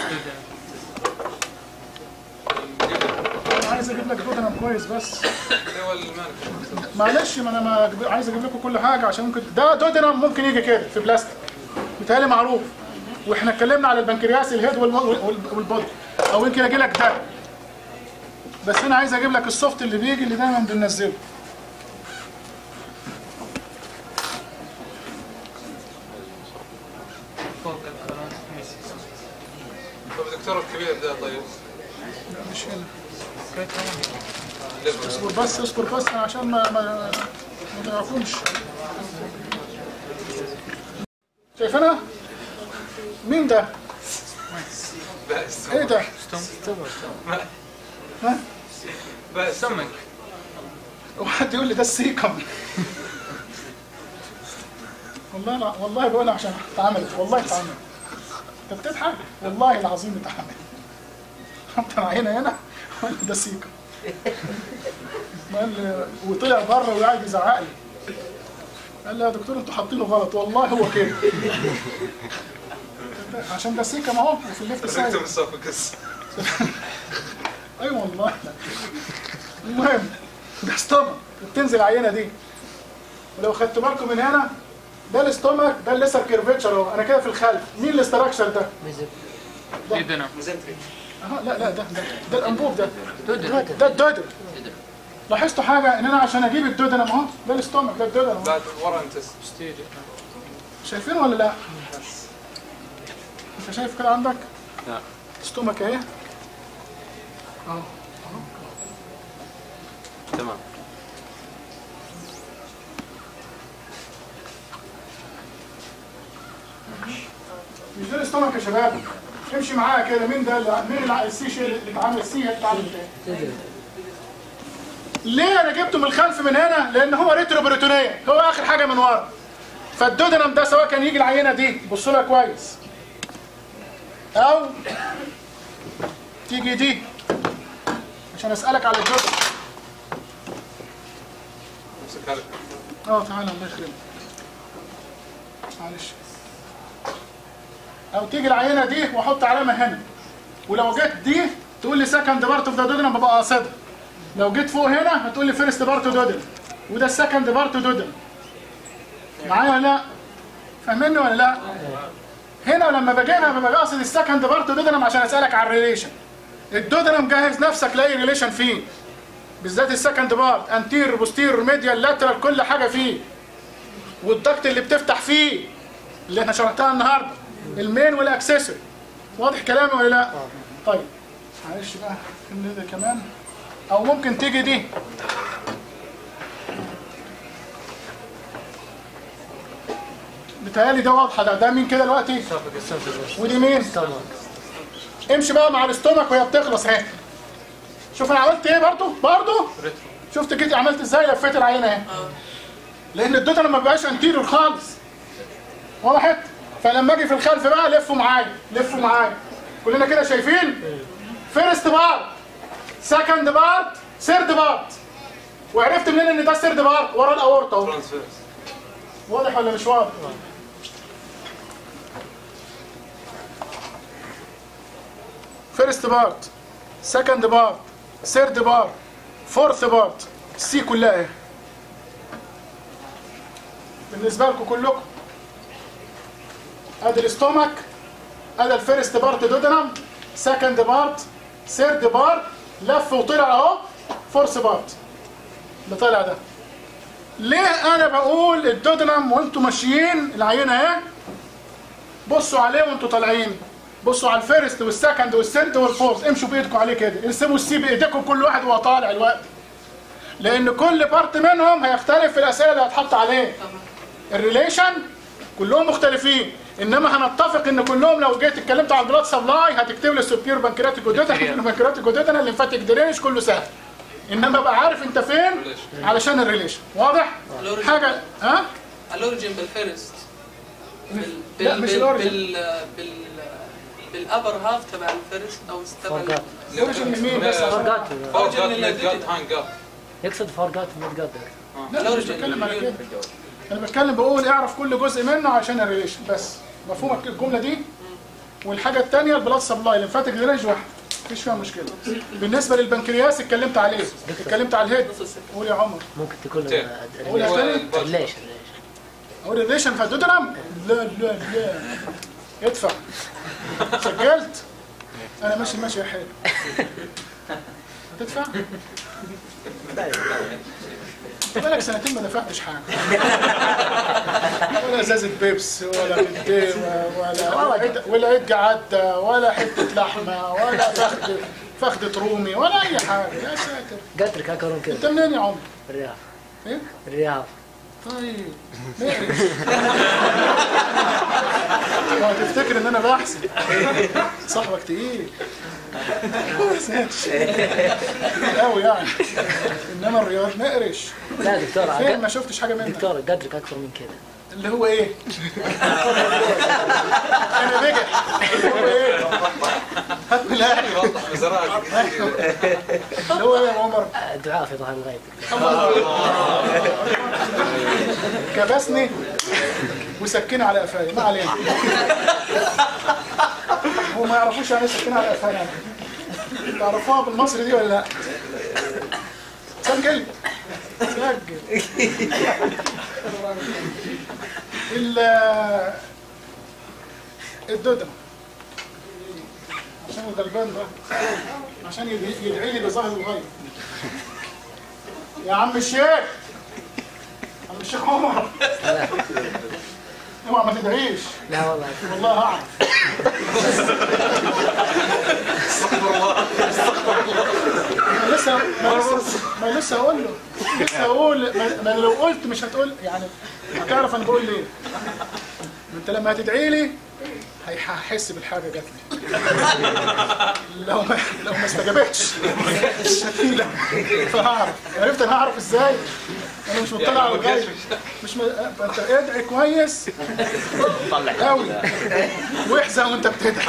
انا عايز اجيب لك دوتنم كويس بس هو المانك معلش ما انا ما أجيب- عايز اجيب لكم كل حاجه عشان ممكن ده دوتنم ممكن يجي كده في بلاستيك بيتهيألي معروف واحنا اتكلمنا على البنكرياس الهيد والم- وال- والبودي او يمكن اجي لك ده بس انا عايز اجيب لك السوفت اللي بيجي اللي دايما بننزله فوق الكولون طب الدكتور الكبير ده طيب لا، مش هنا الليفر اصبر بس اصبر بس عشان ما ما ما تعرفوش شايفينها؟ مين ده؟ بأس ايه ده؟ ها؟ بأس سمك وحد يقول لي ده السيكم والله لا والله بقولها عشان اتعملت والله اتعملت انت بتضحك والله العظيم اتعملت حط العينه هنا وقال لي ده سيكم قال لي وطلع بره وقاعد يزعق لي قال لي يا دكتور انتوا حاطينه غلط والله هو كده عشان ده سيكم اهو وفي الليفت سايد ركتم السوفكس ايوه والله المهم ده ستومك بتنزل العينه دي ولو خدت بالكم من هنا ده الاستومك ده الليسر كيرفيتشر اهو انا كده في الخلف مين الاستراكشر ده؟ ايدنا اه لا لا ده ده, ده الانبوب ده دودر ده الدودر لاحظتوا حاجه ان انا عشان اجيب الدودر اهو ده الاستومك ده الدودر اهو بعد ورا انت ستيج شايفين ولا لا؟ انت شايف كده عندك؟ لا. استومك اهي اهو تمام مش ده الاستومك يا شباب امشي معايا كده مين ده اللي مين اللي السي شيء اللي اتعمل السي اتعمل ايه؟ ليه انا جبته من الخلف من هنا؟ لان هو ريترو بريتونيه هو اخر حاجه من ورا فالدودنم ده سواء كان يجي العينه دي بصوا لها كويس او تيجي دي عشان اسالك على الدودنم امسكها لك اه تعالى الله يخليك معلش او تيجي العينه دي واحط علامه هنا ولو جت دي تقول لي سكند بارت اوف ذا دودنم ببقى قاصدها لو جيت فوق هنا هتقول لي فيرست بارت دودنم وده السكند بارت دودنم معايا ولا لا فاهمني ولا لا هنا لما باجي هنا ببقى قاصد السكند بارت دودنم عشان اسالك على الريليشن الدودنم جهز نفسك لاقي ريليشن فيه بالذات السكند بارت انتير بوستير ميديال لاترال كل حاجه فيه والضغط اللي بتفتح فيه اللي احنا شرحتها النهارده المين والاكسسوري واضح كلامي ولا لا طيب معلش بقى خلي ده كمان او ممكن تيجي دي بتهيألي ده واضحه ده ده مين كده دلوقتي ودي مين امشي بقى مع الاستومك وهي بتخلص اهي شوف انا عملت ايه برضو برضو شفت كده عملت ازاي لفيت العينه اهي لان الدوتا لما بيبقاش انتيريور خالص وضحت فلما اجي في الخلف بقى لفوا معايا لفوا معايا كلنا كده شايفين فيرست بارت سكند بارت سيرد بارت وعرفت منين ان ده سيرد بارت ورا الاورطه اهو ترانسفيرس واضح ولا مش واضح فيرست بارت سكند بارت سيرد بارت فورث بارت السي كلها اهي بالنسبه لكم كلكم ادي الاستومك ادي الفيرست بارت دودنم سكند بارت سيرد بارت لف وطلع اهو فورث بارت اللي طلع ده ليه انا بقول الدودنم وانتوا ماشيين العينه اهي بصوا عليه وانتوا طالعين بصوا على الفيرست والسكند والثيرد والفورث امشوا بايدكم عليه كده ارسموا السي بايديكم كل واحد وهو طالع الوقت لان كل بارت منهم هيختلف في الاسئله اللي هتحط عليه الريليشن كلهم مختلفين انما هنتفق ان كلهم لو جيت اتكلمت عن البلاد سبلاي هتكتب لي السوبير بانكرياتيك وديتا البانكرياتيك وديتا الليمفاتيك درينج كله سهل انما ابقى عارف انت فين علشان الريليشن واضح حاجه ها الاوريجن بالفيرست بال لا، بال مش بال الأوريجين. بال بال بالابر هاف تبع الفيرست او تبع ال- فورجات اوريجن مين بس عشان فورجات فوق جات اللي ميد جات لقيته. هاند جات يقصد فورجات ميد قدر لا مش الأوريجين بتكلم على اللي كده انا بتكلم بقول اعرف كل جزء منه عشان الريليشن بس مفهومك الجمله دي والحاجه الثانيه البلاد سبلاي الليمفاتيك درينج واحد مفيش فيها مشكله بالنسبه للبنكرياس اتكلمت عليه اتكلمت على الهيد نص السكة قول يا عمر ممكن تكون تين. قول يا تاني ليش ليش اقول الريليشن في الدودرم لا لا لا ادفع سجلت انا ماشي ماشي حلو هتدفع بقالك سنتين ما دفعتش حاجه ولا ازازه بيبس ولا قدامه ولا عد- ولا عد عدى ولا حته لحمه ولا فخده فخده رومي ولا اي حاجه يا ساتر قدر كاكرون انت كذا منين يا عمر؟ الرياض ايه؟ الرياض طيب ماشي هو تفتكر ان انا بحسب صاحبك تقيل ما حسيتش تقيل قوي يعني انما الرياض مقرش لا دكتور فين عقد- ما شفتش حاجه منك دكتور قدرك اكثر من كذا اللي هو ايه انا بجح اللي هو ايه هات من الاخر يوضح بزراعة اللي هو ايه يا عمر دعاء في ظهر الغيب كبسني وسكني على قفايا ما علينا هو ما يعرفوش يعني ايه سكني على قفايا يعني. تعرفوها بالمصري دي ولا لا؟ سجل سجل ال الدودة عشان الغلبان ده عشان يدعي يدعي لي بظاهر الغيب يا عم الشيخ عم الشيخ عمر اوعى ما تدعيش لا والله والله اعرف ما لسه ما لسه ما لسه اقول له لسه اقول ما, ما لو قلت مش هتقول يعني هتعرف انا بقول ليه ما انت لما هتدعي لي هي- هحس بالحاجه جات لي لو ما لو ما استجابتش مش هتقيلك فهعرف عرفت انا هعرف ازاي انا مش مطلع على الغيب مش م... انت ادعي كويس قوي واحزق وانت بتدعي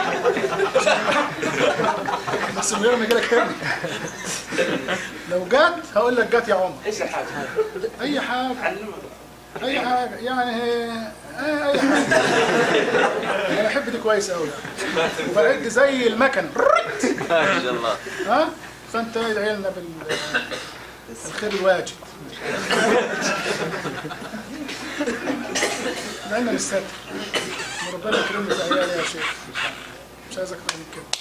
بس من غير ما يجيلك هنا لو جت هقول لك جت يا عمر ايش الحاجه؟ اي حاجه علمنا اي حاجه يعني آه، اي حاجه انا بحب دي كويس قوي وبعد زي المكنه ما شاء الله ها فانت ادعي لنا بال الخير الواجب ادعي لنا بالستر وربنا يكرمنا زي عيالي يا شيخ مش عايز اكتر من كده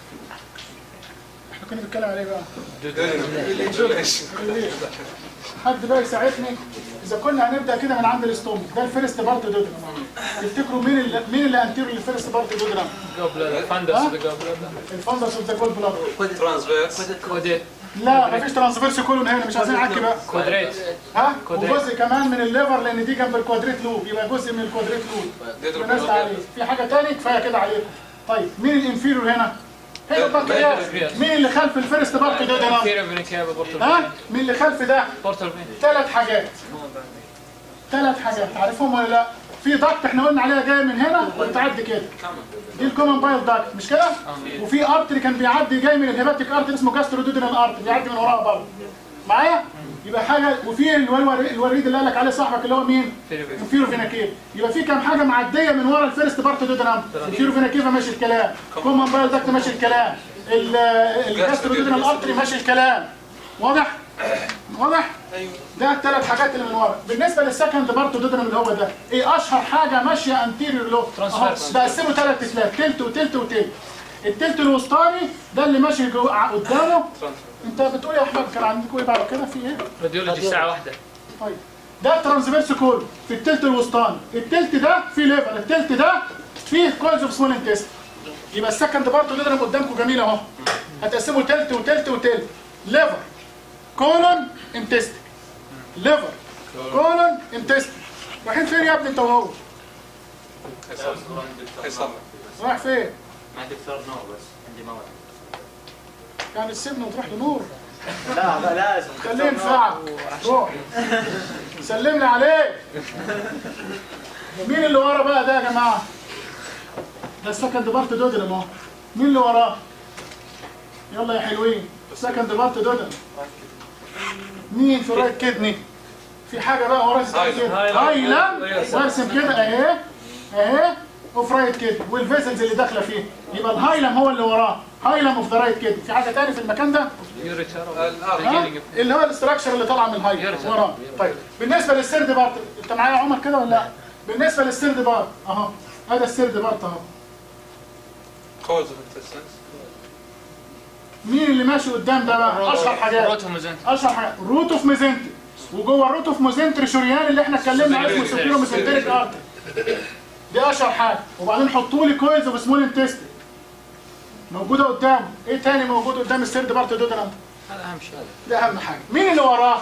احنا كنا بنتكلم عليه بقى الليل. حد بقى يساعدني اذا كنا هنبدا كده من عند الاستومك ده الفيرست بارت دودرام تفتكروا مين اللي مين اللي انتيرو للفيرست بارت دودرام قبل الفندس ها؟ اللي قبل الفندس اوف ذا جول بلاد ترانسفيرس كوديت لا مفيش ترانسفيرس كولون هنا مش عايزين نعكي بقى كودريت ها كوادريت. وجزء كمان من الليفر لان دي جنب الكوادريت لوب يبقى جزء من الكوادريت لوب ديدرو بالنسبه عليه في حاجه تاني كفايه كده عليكم طيب مين الانفيرور هنا هنا البنكرياس مين اللي خلف الفيرست بارت دودرام كثير من كيابا بورتال ها مين اللي خلف ده بورتال فين ثلاث حاجات ثلاث حاجات تعرفهم ولا لا في ضغط احنا قلنا عليها جايه من هنا وتعدي كده دي الكومن بايل داكت مش كده وفي ارتري كان بيعدي جاي من الهيباتيك ارتري اسمه جاسترودودينال ارتري بيعدي من وراها برضه معايا يبقى حاجه وفي اللي هو الوري- الوريد اللي قال لك عليه صاحبك اللي هو مين انفيرو فيناكيف يبقى في كام حاجه معديه من ورا الفيرست بارت دودرام انفيرو فيناكيف ماشي الكلام كومن بايل داكت ماشي الكلام ال- الجاسترودودينال ارتري ماشي الكلام واضح واضح ايوه ده الثلاث حاجات اللي من ورا بالنسبه للسكند بارت دودرام اللي هو ده ايه اشهر حاجه ماشيه انتيريور لو Transverse. بقسمه ثلاث تلات تلت وتلت وتلت التلت الوسطاني ده اللي ماشي جو- ع- قدامه انت بتقول يا احمد كان عندكم ايه بعد كده في ايه راديولوجي ساعة واحدة طيب ده ترانسفيرس كول في التلت الوسطاني التلت ده فيه ليفر التلت ده فيه كويلز اوف سمول انتست يبقى السكند بارت دودرام قدامكم جميل اهو هتقسموا تلت وتلت وتلت ليفر كولون انتست ليفر كولون انتست رايحين فين يا ابني انت وهو هيصلح رايح فين مع دكتور نور بس عندي موعد يعني تسيبنا وتروح لنور لا لا لازم خليه ينفعك روح سلم لي عليه مين اللي ورا بقى ده يا جماعه ده السكند بارت دودل اهو مين اللي وراه يلا يا حلوين سكند بارت دودل مين في رايت كدني في حاجه بقى ورا اسمها كده هايلاند وارسم كده اهي اهي اوف رايت كدني والفيسلز اللي داخله فيه يبقى الهايلم هو اللي وراه هايلم اوف ذا رايت كدني في حاجه تاني في المكان ده يوريتر الارض ها؟ اللي هو الاستراكشر اللي طالع من الهاي وراه طيب بالنسبه للسيرد بارت انت معايا يا عمر كده ولا لا بالنسبه للسيرد بارت اهو هذا السيرد بارت اهو كوز اوف انتستنس مين اللي ماشي قدام ده بقى اشهر حاجات روتو مزنت اشهر حاجات روت اوف ميزنتري وجوه الروت اوف ميزنتري شريان اللي احنا اتكلمنا عليه اسمه سوبيرو ميزنتريك ارتري دي اشهر حاجه وبعدين حطوا لي كويلز اوف سمول انتست موجوده قدامه ايه تاني موجود قدام السيرد بارت دودرانت هذا أهم شيء ده اهم حاجه مين اللي وراه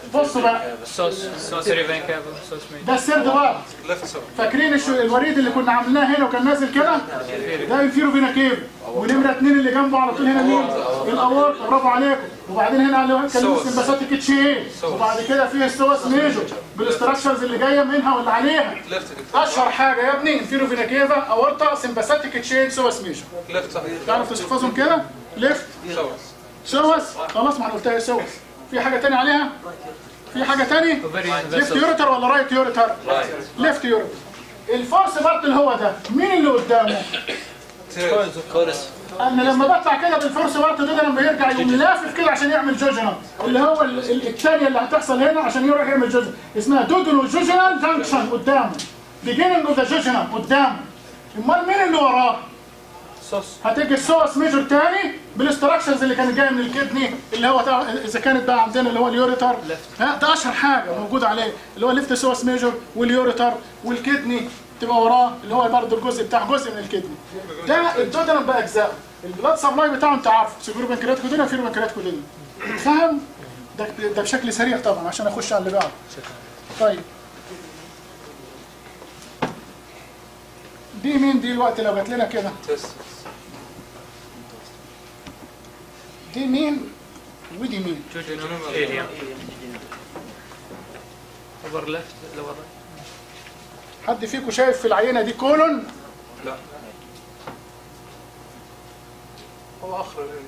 بصوا بقى الصوص سوسري فين كابل صوص مين ده السيرد بارت لفت سوا فاكرين الش- الوريد اللي كنا عامليناه هنا وكان نازل كده ده انفيرو فينا كيف ونمره اتنين اللي جنبه على طول هنا مين الاورطه برافو عليكم وبعدين هنا اللي كان سوس. السمباثيك تشين وبعد كده فيه السوس ميجور بالاستراكشرز اللي جايه منها واللي عليها لفت دكتور اشهر حاجه يا ابني انفيرو فينا كيفا اورطه سمباثيك تشين سوس ميجور لفت صحيح تعرف تحفظهم كده ليفت سوا سوس خلاص ما انا قلتها سوس في حاجه تاني عليها في حاجه تاني ليفت يوريتر ولا رايت يوريتر ليفت يوريتر الفورس بارت اللي هو ده مين اللي قدامه كورس ان لما بطلع كده بالفورس بارت ده لما يرجع يقوم لافف كده عشان يعمل جوجنال اللي هو ال- ال- الثانيه اللي هتحصل هنا عشان يروح يعمل جوجنال اسمها دودولو جوجنال جانكشن قدامه beginning اوف ذا جوجنال قدامه امال مين اللي وراه هتيجي السوس ميجور تاني بالاستراكشنز اللي كانت جايه من الكدني اللي هو تع- اذا كانت بقى عندنا اللي هو اليوريتر ها ده اشهر حاجه موجود عليه اللي هو ليفت سوس ميجور واليوريتر والكدني تبقى وراه اللي هو برضه الجزء بتاع جزء من الكدني ده الدودنم باجزاء البلاد سبلاي بتاعه انت عارفه سيجورو بنكريات كودينا فيرو بنكريات كودينا فاهم ده ده بشكل سريع طبعا عشان اخش على اللي بعده طيب دي مين دي الوقت لو جات لنا كده تست دي مين ودي مين اليوم اوفر ليفت لورا حد فيكم شايف في العينه دي كولون لا هو اخر الهند.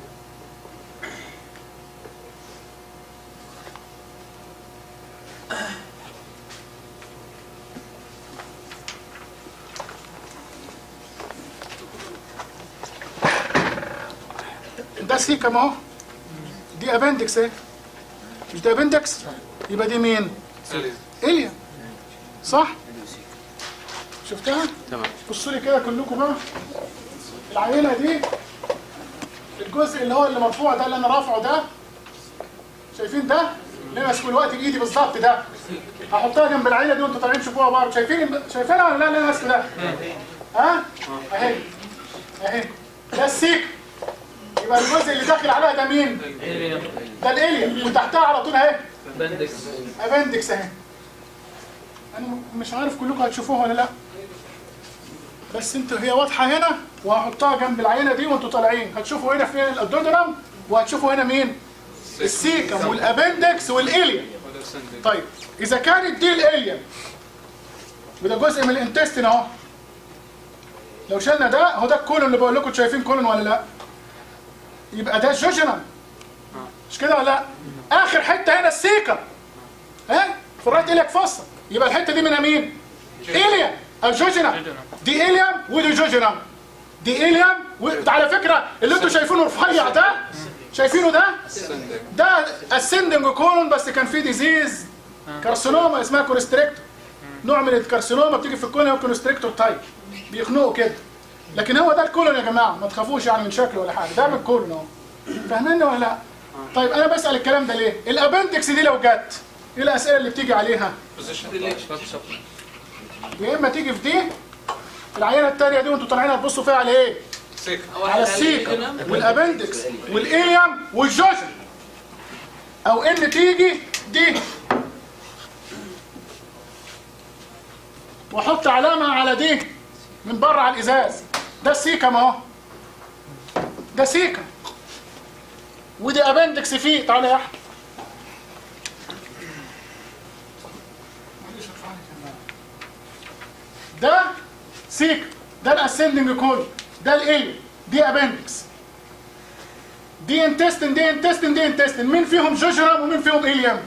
ده سيكم اهو دي ابندكس اهي مش ده ابندكس يبقى دي مين إلي. اليا صح شفتها تمام بصوا لي كده كلكم بقى العينه دي الجزء اللي هو اللي مرفوع ده اللي انا رافعه ده شايفين ده اللي انا ماسكه الوقت بايدي بالظبط ده هحطها جنب العينه دي وانتوا طالعين تشوفوها بره شايفين شايفينها ولا لا اللي انا ماسكه ده ها اهي اهي ده السيك يبقى الجزء اللي داخل عليها ده مين اليوم ده الاليا وتحتها على طول اهي بندكس ابندكس اهي انا مش عارف كلكم هتشوفوها ولا لا بس انتوا هي واضحه هنا وهحطها جنب العينه دي وانتوا طالعين هتشوفوا هنا فين الادودرم وهتشوفوا هنا مين السيكم والابندكس والاليا وده السندي. طيب اذا كانت دي الاليا وده جزء من الانتستين اهو لو شلنا ده هو ده الكولون اللي بقول لكم شايفين كولون ولا لا يبقى ده الجوجنم مش كده ولا لا اخر حته هنا السيكم ها في الرايت اليك فصل يبقى الحته دي منها مين اليا الجوجنم دي اليم ودي جوجنم دي اليم و... على فكره اللي انتوا شايفينه رفيع ده شايفينه ده السندي. ده اسندنج كولون بس كان فيه ديزيز كارسينوما اسمها كونستريكتور نوع من الكارسينوما بتيجي في الكولون هو كونستريكتور تايب بيخنقوا كده لكن هو ده الكولون يا جماعه ما تخافوش يعني من شكله ولا حاجه ده من الكولون اهو فاهمين ولا لا طيب انا بسال الكلام ده ليه الابندكس دي لو جت ايه الاسئله اللي بتيجي عليها يا اما تيجي في دي العينه الثانيه دي وانتوا طالعين هتبصوا فيها على ايه سيك على السيكا والابندكس والاليم والجوجن او ان تيجي دي واحط علامه على دي من بره على الازاز ده السيكم اهو ده سيكم ودي ابندكس فيه تعالى يا احمد ده سيك ده الاسندنج كول ده الايه دي ابندكس دي انتستين دي انتستين دي انتستين مين فيهم جوجرام ومين فيهم اليم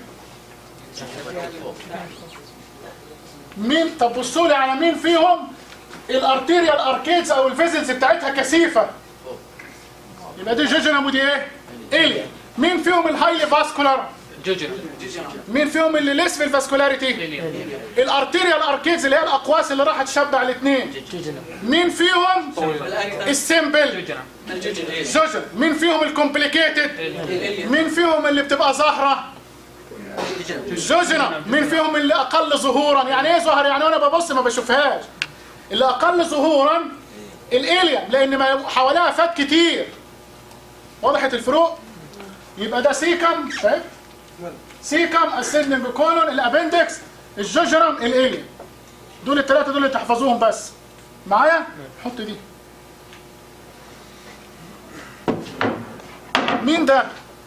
مين طب بصوا لي على مين فيهم الارتيريال اركيدز او الفيزلز بتاعتها كثيفه يبقى دي جوجرام ودي ايه اليم مين فيهم الهايلي فاسكولار جوجر مين فيهم اللي ليس في الفاسكولاريتي اليوم الارتيريال اركيدز اللي هي الاقواس اللي راحت تشبع الاثنين جوجنم مين فيهم السيمبل جوجر زوجر مين فيهم الكومبليكيتد مين فيهم اللي بتبقى ظاهره الجوجنا مين فيهم اللي اقل ظهورا يعني ايه ظهر يعني انا ببص ما بشوفهاش اللي اقل ظهورا الاليم لان ما حواليها فات كتير وضحت الفروق يبقى ده سيكم فاهم سيكم اسندنج كولون الابندكس الجوجرم الاليا دول الثلاثه دول اللي تحفظوهم بس معايا حط دي مين ده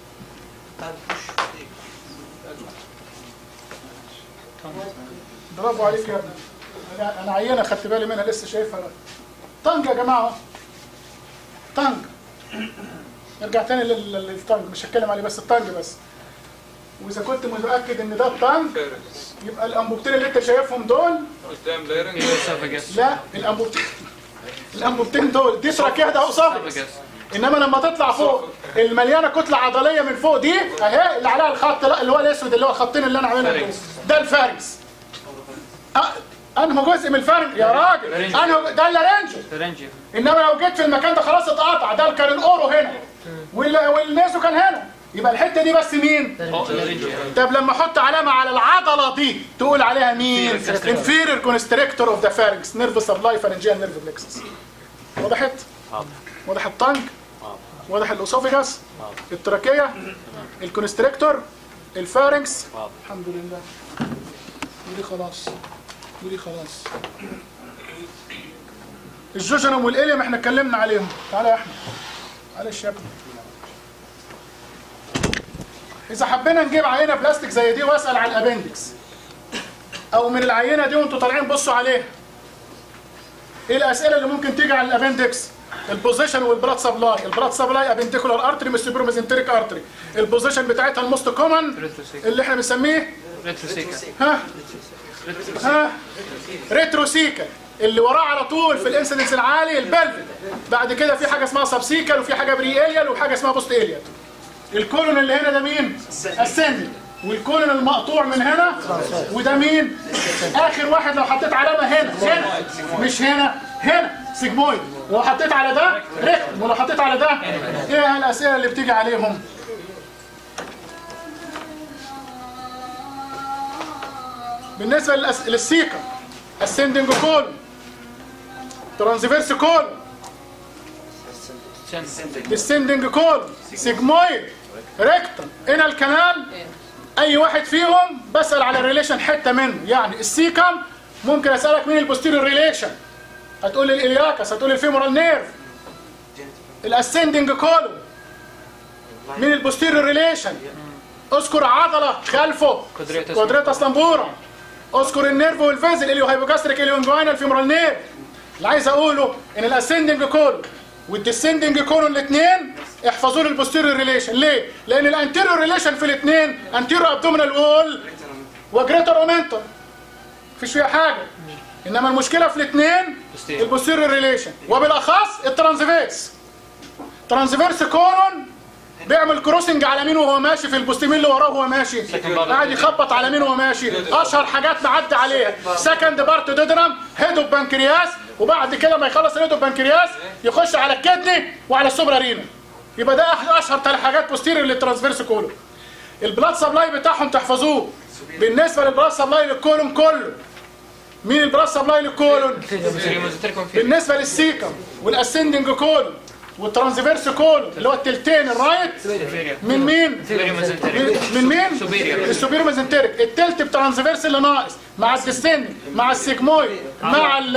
برافو عليك يا ابني انا انا عينه خدت بالي منها لسه شايفها طنج يا جماعه طنج نرجع تاني لل- لل- للطنج مش هتكلم عليه بس الطنج بس واذا كنت متاكد ان ده الطنج فارس يبقى الانبوبتين اللي انت شايفهم دول قدام ليرنج esophagus لا الانبوبتين الانبوبتين دول دي تراكيه ده اوسافجس انما لما تطلع فوق المليانه كتله عضليه من فوق دي اهي اللي عليها الخط لا، اللي هو الاسود اللي هو الخطين اللي انا عاملهم دول. ده الفارنكس أه، انه جزء من الفارنكس يا راجل انه ده اللارنج pharyngeal انما لو جيت في المكان ده خلاص اتقطع ده كان الاورو هنا وال- والنازو كان هنا يبقى الحته دي بس مين oh laryngeal طب لما احط علامه على العضله دي تقول عليها مين Inferior constrictor. inferior constrictor of the pharynx nerve supply pharyngeal nerve plexus وضحت واضح الطنج واضح الاسوفيجاس التراكيه الكونستريكتور الفارنكس الحمد لله ودي خلاص ودي خلاص الجوجنم والاليم احنا اتكلمنا عليهم تعالى يا احمد معلش يا ابني اذا حبينا نجيب عينه بلاستيك زي دي واسال على الابندكس او من العينه دي وانتوا طالعين بصوا عليها ايه الاسئله اللي ممكن تيجي على الابندكس البوزيشن والبلاد سبلاي البلاد سبلاي ابنديكولار ارتري مش سوبرميزنتريك ارتري البوزيشن بتاعتها الموست كومن retrosecus اللي احنا بنسميه retrosecus ها ها ريتروسيكال اللي وراه على طول في الانسيدنس العالي البلفيك بعد كده في حاجه اسمها سبسيكال وفي حاجه بري اليال وحاجه اسمها بوست اليال الكولون اللي هنا ده مين اسندنج والكولون المقطوع من هنا وده مين اخر واحد لو حطيت علامه هنا هنا مش هنا هنا سيجمويد ولو حطيت على ده ريكتم ولو حطيت على ده ايه الاسئله اللي بتيجي عليهم بالنسبه للأس... للسيكا اسندنج كول ترانسفيرس كول chin ديسندنج كول سيجمويد ريكتم هنا الكنال اي واحد فيهم بسال على الريليشن حته منه يعني السيكم ممكن اسالك مين البوستيريور ريليشن هتقول لي الالياكس هتقول لي الفيمورال نيرف الاسندنج كول مين البوستيريور ريليشن اذكر عضله خلفه Quadratus. كوادريتاس لامبورا اذكر النيرف والفيزل اليو هايبوجاستريك اليو انجوينال فيمورال نيرف اللي عايز اقوله ان الاسندنج كول والديسندنج كول الاثنين احفظوا لي البوستيريور ريليشن ليه؟ لان الانتيريور ريليشن في الاثنين انتيريور ابدومينال وول وجريتر اومنتوم مفيش فيها حاجه انما المشكله في الاثنين Posterior. البوستيريور ريليشن وبالاخص الترانسفيرس ترانسفيرس كولون بيعمل كروسنج على مين وهو ماشي في البوستيمين اللي وراه وهو ماشي قاعد يخبط على مين وهو ماشي اشهر حاجات معدي عليها سكند بارت دودرام هيد اوف بنكرياس وبعد كده ما يخلص الهيد اوف بنكرياس يخش على الكدني وعلى السوبرا رينا يبقى ده أح- اشهر ثلاث حاجات بوستيريور للترانسفيرس كولون البلاد سبلاي بتاعهم تحفظوه بالنسبه للبلاد سبلاي للكولون كله مين البلاد سبلاي للكولون mesenteric بالنسبه للسيكم والاسندنج كولون والترانسفيرس كولون اللي هو التلتين الرايت inferior من مين؟ inferior mesenteric من مين؟ Superior. السوبيريور ميزنتريك التلت بترانسفيرس اللي ناقص مع الديسندنج مع السيجمويد مع ال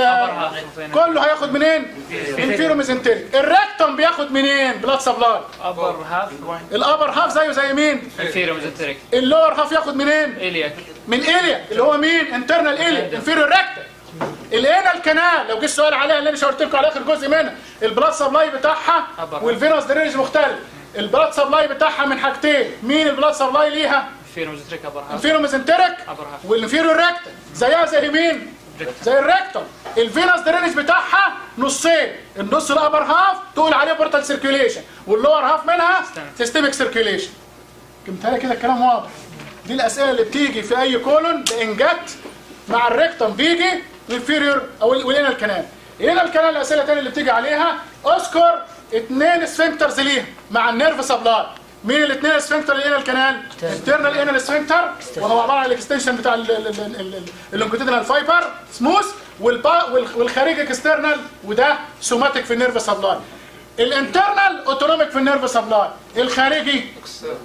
كله هياخد منين؟ انفيرو ميزنتريك الريكتوم بياخد منين؟ بلاد سبلاي upper half الابر هاف زيه زي مين؟ inferior mesenteric اللور هاف ياخد منين؟ iliac من اليا اللي هو مين انترنال اليا انفيريور ريكتم الانال كانال لو جه السؤال عليها اللي انا شاورت لكم على اخر جزء منها البلاد سبلاي بتاعها أبر. والفينوس درينج مختلف البلاد سبلاي بتاعها من حاجتين مين البلاد سبلاي ليها inferior mesenteric upper half انفيرو ميزنتريك upper half والانفيريور ريكتم زيها زي مين زي الريكتم الفينوس درينج بتاعها نصين النص الابر هاف تقول عليه بورتال سيركيوليشن واللور هاف منها سيستميك سيركيوليشن كمتهيألي كده الكلام واضح دي الاسئله اللي بتيجي في اي كولون بانجات مع الريكتم بيجي الانفيريور او والانال كانال الانال كانال الاسئله الثانيه اللي بتيجي عليها اذكر اثنين سفنكترز ليها مع النيرف سبلاي مين الاثنين سفنكتر الانال كانال انترنال انال سفنكتر وهو عباره عن الاكستنشن بتاع اللونجيتودينال فايبر سموث والبا وال- والخارجي اكسترنال وده سوماتيك في النيرف سبلاي الانترنال اوتونوميك في النيرف سبلاي الخارجي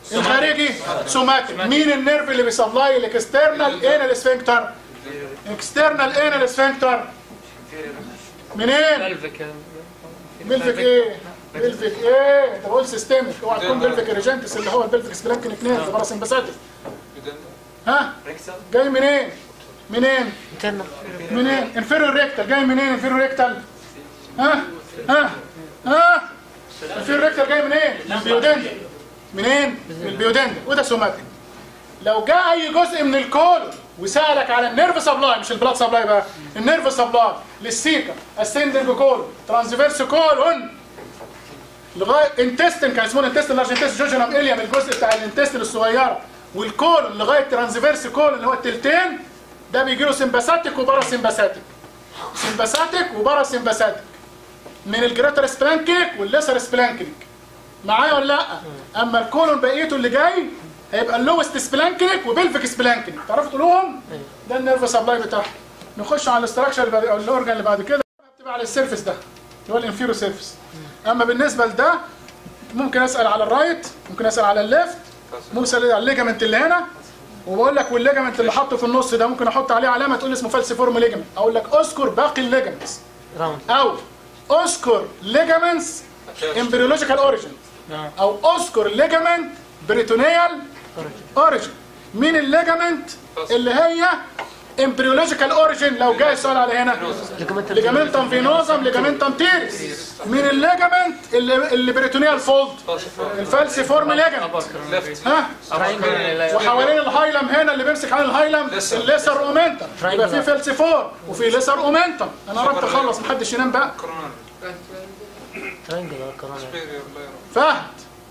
الخارجي سوماتيك مين النيرف اللي بيسبلاي الاكسترنال انال سفنكتر اكسترنال انال سفنكتر منين بلفك بلفيك ايه بلفيك ايه انت بقول سيستمك اوعى تكون بلفيك ريجنتس اللي هو البلفيك سبلانكنيك نيرف باراسمباثيك ها جاي منين منين انترنال منين انفيريور ريكتال جاي منين انفيريور ريكتال ها ها ها انفيريور ريكتال جاي منين من البيودند منين من البيودند وده سوماتيك لو جاء اي جزء من الكول وسالك على النيرف سبلاي مش البلاد سبلاي بقى النيرف سبلاي للسيكا اسندنج كول ترانسفيرس كولون لغايه انتستن كان اسمه انتستن لارج انتستن جوجنم اليم الجزء بتاع الانتستن الصغيره والكولون لغايه ترانسفيرس كولون اللي هو التلتين ده بيجي له سمباثيك وبارا سمباثيك سمباثيك وبارا سمباثيك من الجريتر سبلانكيك والليسر سبلانكيك معايا ولا لا اما الكولون بقيته اللي جاي هيبقى اللوست سبلانكيك وبلفيك سبلانكيك تعرفوا تقولوهم ده النيرف سبلاي بتاعهم نخش على الاستراكشر اللي بعد او الاورجن اللي بعد كده بتبقى على السيرفس ده اللي هو الانفيرو سيرفس اما بالنسبه لده ممكن اسال على الرايت ممكن اسال على الليفت ممكن اسال على الليجامنت اللي هنا وبقول لك والليجامنت اللي حاطه في النص ده ممكن احط عليه علامه تقول لي اسمه فالسيفورم ليجامنت اقول لك اذكر باقي الليجامنتس راوند او اذكر ليجامنتس امبريولوجيكال اوريجين او اذكر ليجامنت بريتونيال اوريجين مين الليجامنت اللي هي امبريولوجيكال اوريجين لو جاي السؤال على هنا ليجامنت ليجامنتم فينوزم ليجامنتم تيرس مين الليجامنت اللي اللي بريتونيال فولد الفالسيفورم ليجامنت ليفت ها وحوالين الهايلم هنا اللي بيمسك على الهايلم الليسر اومنتم يبقى في فالسيفور وفي ليسر اومنتم انا قربت اخلص محدش ينام بقى كوروناري ترينجل كورونا سبيريور لايرو فهد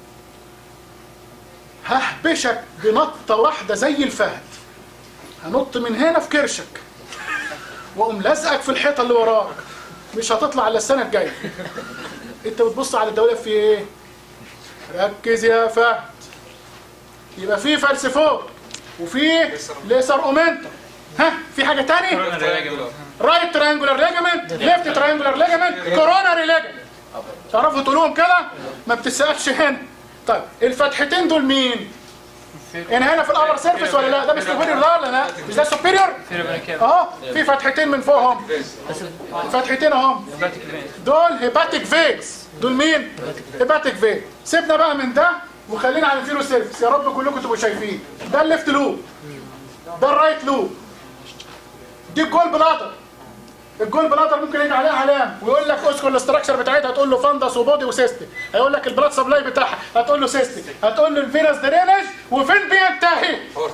ههبشك بنطة واحدة زي الفهد هنط من هنا في كرشك واقوم لازقك في الحيطة اللي وراك مش هتطلع الا السنة الجاية انت بتبص على الدولة في ايه ركز يا فهد يبقى في فلسفور وفي ليسر اومنتم ها في حاجة تاني رايت ترينجولار ليجامنت ليفت ترينجولار ليجامنت كوروناري ليجامنت تعرفوا تقولوهم كده ما بتسالش هنا طيب الفتحتين دول مين يعني هنا في الابر سيرفيس ولا لا ده مش سوبيريور ده ولا لا مش ده سوبيريور اهو في فتحتين من فوقهم فتحتين اهم دول هيباتيك فيكس دول مين هيباتيك فيك سيبنا بقى من ده وخلينا على الفيرو سيرفيس يا رب كلكم تبقوا شايفين ده الليفت لوب ده الرايت لوب دي الجول بلاتر الجول بلاتر ممكن يجي عليها علامه ويقول لك اذكر الاستراكشر بتاعتها هتقول له فندس وبودي وسيستي هيقول لك البلاد سبلاي بتاعها هتقول له سيستي هتقول له الفينس درينج وفين بينتهي هورت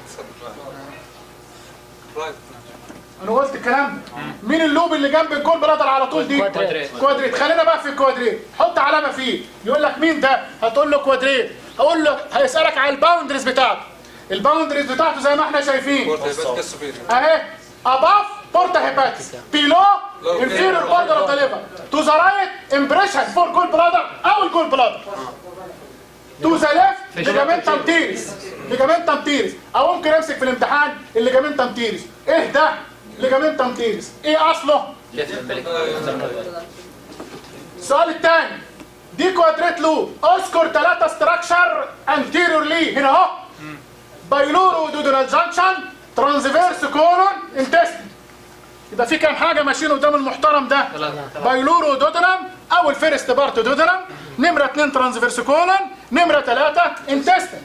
رايت انا قلت الكلام ده مين اللوب اللي جنب الجول بلاتر على طول دي كوادريت. كوادريت خلينا بقى في الكوادريت حط علامه فيه يقول لك مين ده هتقول له كوادريت هقول له هيسالك على الباوندريز بتاعته الباوندريز بتاعته زي ما احنا شايفين هورت هيبقى سبيريور اهي above porta hepatis below inferior border of the liver to the right impression for gallbladder او الجول بلادر to the left ligamentum teres ligamentum teres او ممكن امسك في الامتحان الليجامنتم تيرس ايه ده ليجامنتم تيرس ايه اصله السؤال الثاني دي كوادريت لوب اذكر ثلاثة ستراكشر انتيريور لي هنا اهو بايلورو دودونال جانكشن ترانسفيرس كولون انتستين يبقى في كام حاجه ماشيين قدام المحترم ده بايلورو دودونم اول فيرست بارت دودونم نمره 2 ترانسفيرس كولون نمره 3 انتستين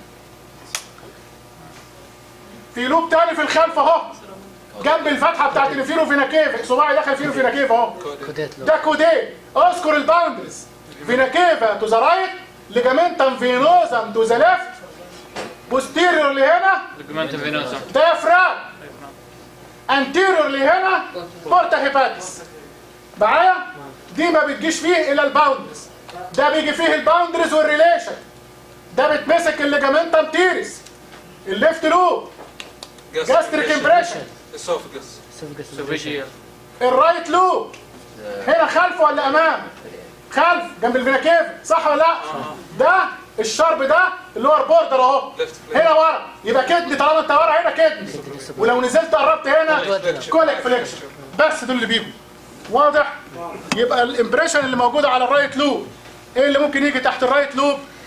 في لوب تاني في الخلف اهو جنب الفتحه بتاعت الفيرو فينا كيف صباعي دخل فيرو فينا كيف اهو كوديت لو ده كوديه اذكر الباوندرز فينا كيفا تو ذا رايت ليجامنتم فينوزم تو ذا ليفت بوستيريور لهنا ليجمنت فينوسم ديافرام انتيريور لهنا بورتا هيباتس معايا دي ما بتجيش فيه الا الباوندرز ده بيجي فيه الباوندرز والريليشن ده بتمسك الليجامنتم تيرس الليفت لوب جاستريك امبريشن اسوفجس سوفيجيال الرايت لوب هنا خلف ولا امام خلف جنب الفيناكيف صح ولا لا ده الشرب ده اللي هو البوردر اهو Left هنا ورا يبقى كدني طالما انت ورا هنا كدني ولو نزلت قربت هنا كولك فليكشن بس دول اللي بيجوا واضح يبقى الامبريشن اللي موجوده على الرايت لوب ايه اللي ممكن يجي تحت الرايت لوب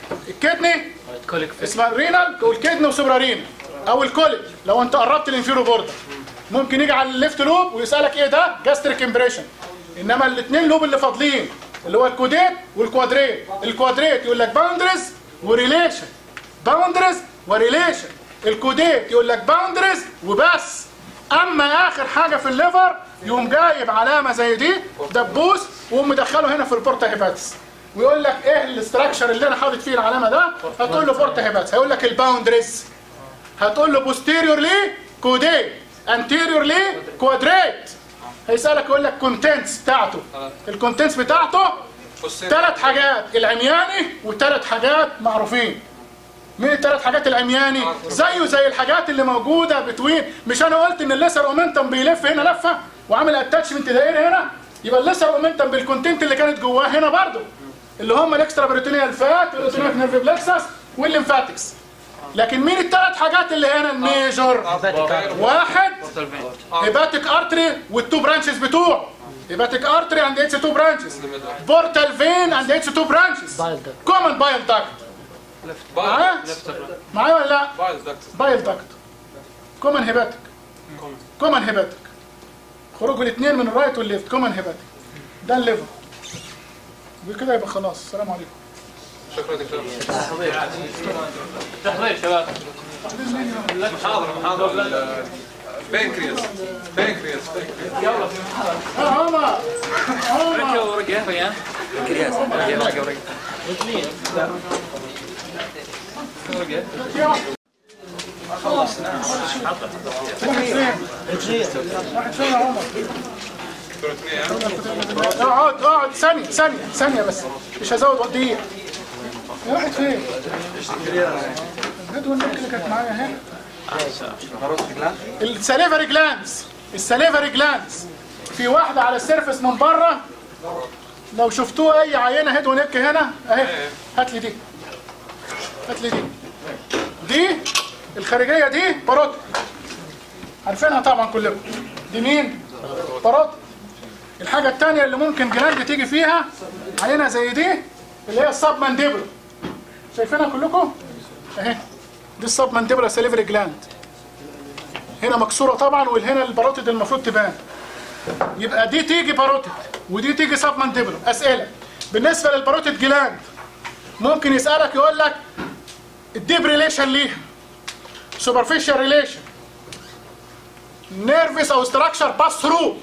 الكدني كوليك فيس اسمها الرينال والكدني وسوبرا رينال او الكوليك لو انت قربت الانفيرو بوردر ممكن يجي على الليفت لوب ويسالك ايه ده جاستريك امبريشن انما الاثنين لوب اللي فاضلين اللي هو الكوديت والكوادريت الكوادريت يقول لك باوندرز وريليشن باوندرز وريليشن الكوديت يقول لك باوندرز وبس اما اخر حاجه في الليفر يقوم جايب علامه زي دي دبوس ويقوم مدخله هنا في البورتا هيباتس ويقول لك ايه الاستراكشر اللي انا حاطط فيه العلامه ده هتقول له بورتا هيباتس هيقول لك الباوندرز هتقول له بوستيريور ليه كوديت انتيريور ليه كوادريت هيسالك يقول لك كونتنتس بتاعته الكونتنتس بتاعته ثلاث حاجات العمياني وثلاث حاجات معروفين مين الثلاث حاجات العمياني زيه زي الحاجات اللي موجوده بتوين مش انا قلت ان الليسر اومنتم بيلف هنا لفه وعامل اتاتشمنت دائري هنا يبقى الليسر اومنتم بالكونتنت اللي كانت جواه هنا برضو اللي هم الاكسترا بريتونيال فات والاوتونيك نيرف بلكسس والليمفاتكس لكن مين الثلاث حاجات اللي هنا الميجور واحد هيباتيك ارتري والتو برانشز بتوعه هيباتيك ارتري عند اتش 2 برانشز بورتال فين عند اتش 2 برانشز بايل ده كومن بايل داكت معايا معايا ولا لا بايل داكت بايل داكت كومن هيباتيك كومن هيباتيك خروج الاثنين من الرايت والليفت كومن هيباتيك ده الليفر وكده يبقى خلاص السلام عليكم شكرا دكتور تحضير شباب محاضرة محاضرة بانكرياس بانكرياس بانكرياس ها هما هما ورقة فيان كرياس ورقة ورقة ورقة واحد فين يا عمر دكتور اثنين اقعد اقعد ثانية ثانية ثانية بس مش هزود دقيقة يا واحد فين؟ الجدول النبي اللي كانت معايا هنا السليفري جلانس السليفري جلانس في واحدة على السيرفس من بره لو شفتوه اي عينة هيد ونك هنا اهي هات لي دي هات لي دي دي الخارجية دي باروت عارفينها طبعا كلكم دي مين؟ باروت الحاجة التانية اللي ممكن جلاند تيجي فيها عينة زي دي اللي هي السب مانديبل شايفينها كلكم؟ اهي دي السب مانديبل سليفري جلاند هنا مكسورة طبعا والهنا الباروتيد المفروض تبان يبقى دي تيجي باروتيد ودي تيجي سب مانديبل اسئلة بالنسبة للباروتيد جلاند ممكن يسألك يقول لك الديب ريليشن ليها سوبرفيشال ريليشن نيرفس او ستراكشر باس ثرو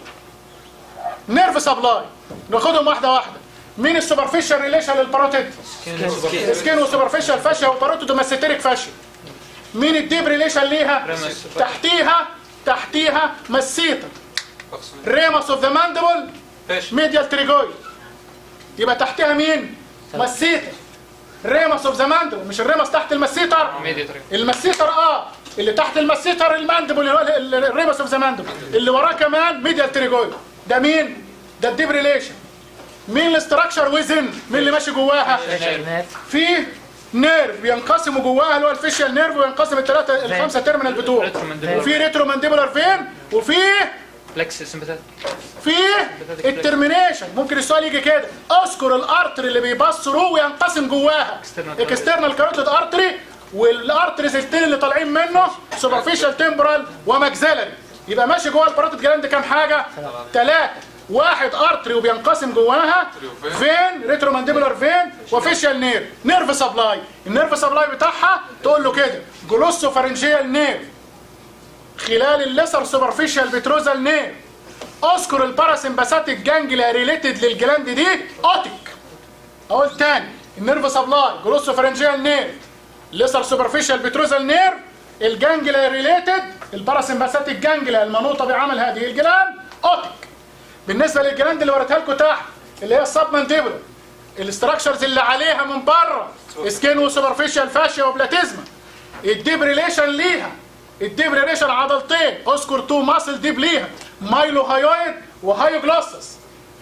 نيرف سبلاي ناخدهم واحده واحده مين السوبرفيشال ريليشن للباروتيد سكين وسوبرفيشال فاشيا وباروتيد وماسيتيريك فاشيا مين الديب ريليشن ليها تحتيها تحتيها مسيتا ريمس اوف ذا ماندبل فيش ميديال تريجويد يبقى تحتها مين مسيتا ريمس اوف ذا ماندبل مش الريمس تحت المسيتر ميديا تريك المسيتر اه اللي تحت المسيتر الماندبل اللي هو ال- ال- الريبس اوف ذا ماندبل اللي وراه كمان ميديال تريجويد ده مين ده الديب ريليشن مين الاستراكشر ويزن مين اللي ماشي جواها نيرف في نيرف بينقسموا جواها اللي هو الفيشيال نيرف وينقسم الثلاثه الخمسه تيرمينال بتوعه ريترومانديبولار. وفي ريترو مانديبولار فين وفي فلكس سمباثيك في الترمينيشن ممكن السؤال يجي كده اذكر الارتري اللي بيبص رو وينقسم جواها External carotid. اكسترنال كاروتيد ارتري والارتريز التاني اللي طالعين منه سوبرفيشال تمبرال وماكسيلري يبقى ماشي جوه الباروتيد جلاند كام حاجه ثلاثه واحد ارتري وبينقسم جواها فين ريترومانديبولار فين وفيشال نير نيرف سبلاي النيرف سبلاي بتاعها تقول له كده جلوسو فارنجيال نير خلال الليسر سوبرفيشال بتروزال نير اذكر الباراسمباثيك جانجليا ريليتد للجلاند دي اوتيك اقول تاني النيرف سبلاي جلوسو فرنجيال نير ليسر سوبرفيشال بتروزال نير الجانجليا ريليتد الباراسمباثيك جانجليا المنوطه بعمل هذه الجلاند اوتيك بالنسبه للجلاند اللي وريتها لكم تحت اللي هي السب مانديبل الاستراكشرز اللي عليها من بره سكين وسوبرفيشال فاشيا وبلاتيزما الديب ريليشن ليها الديب ريليشن عضلتين اذكر تو ماسل ديب ليها مايلو هايويد وهايوجلوسس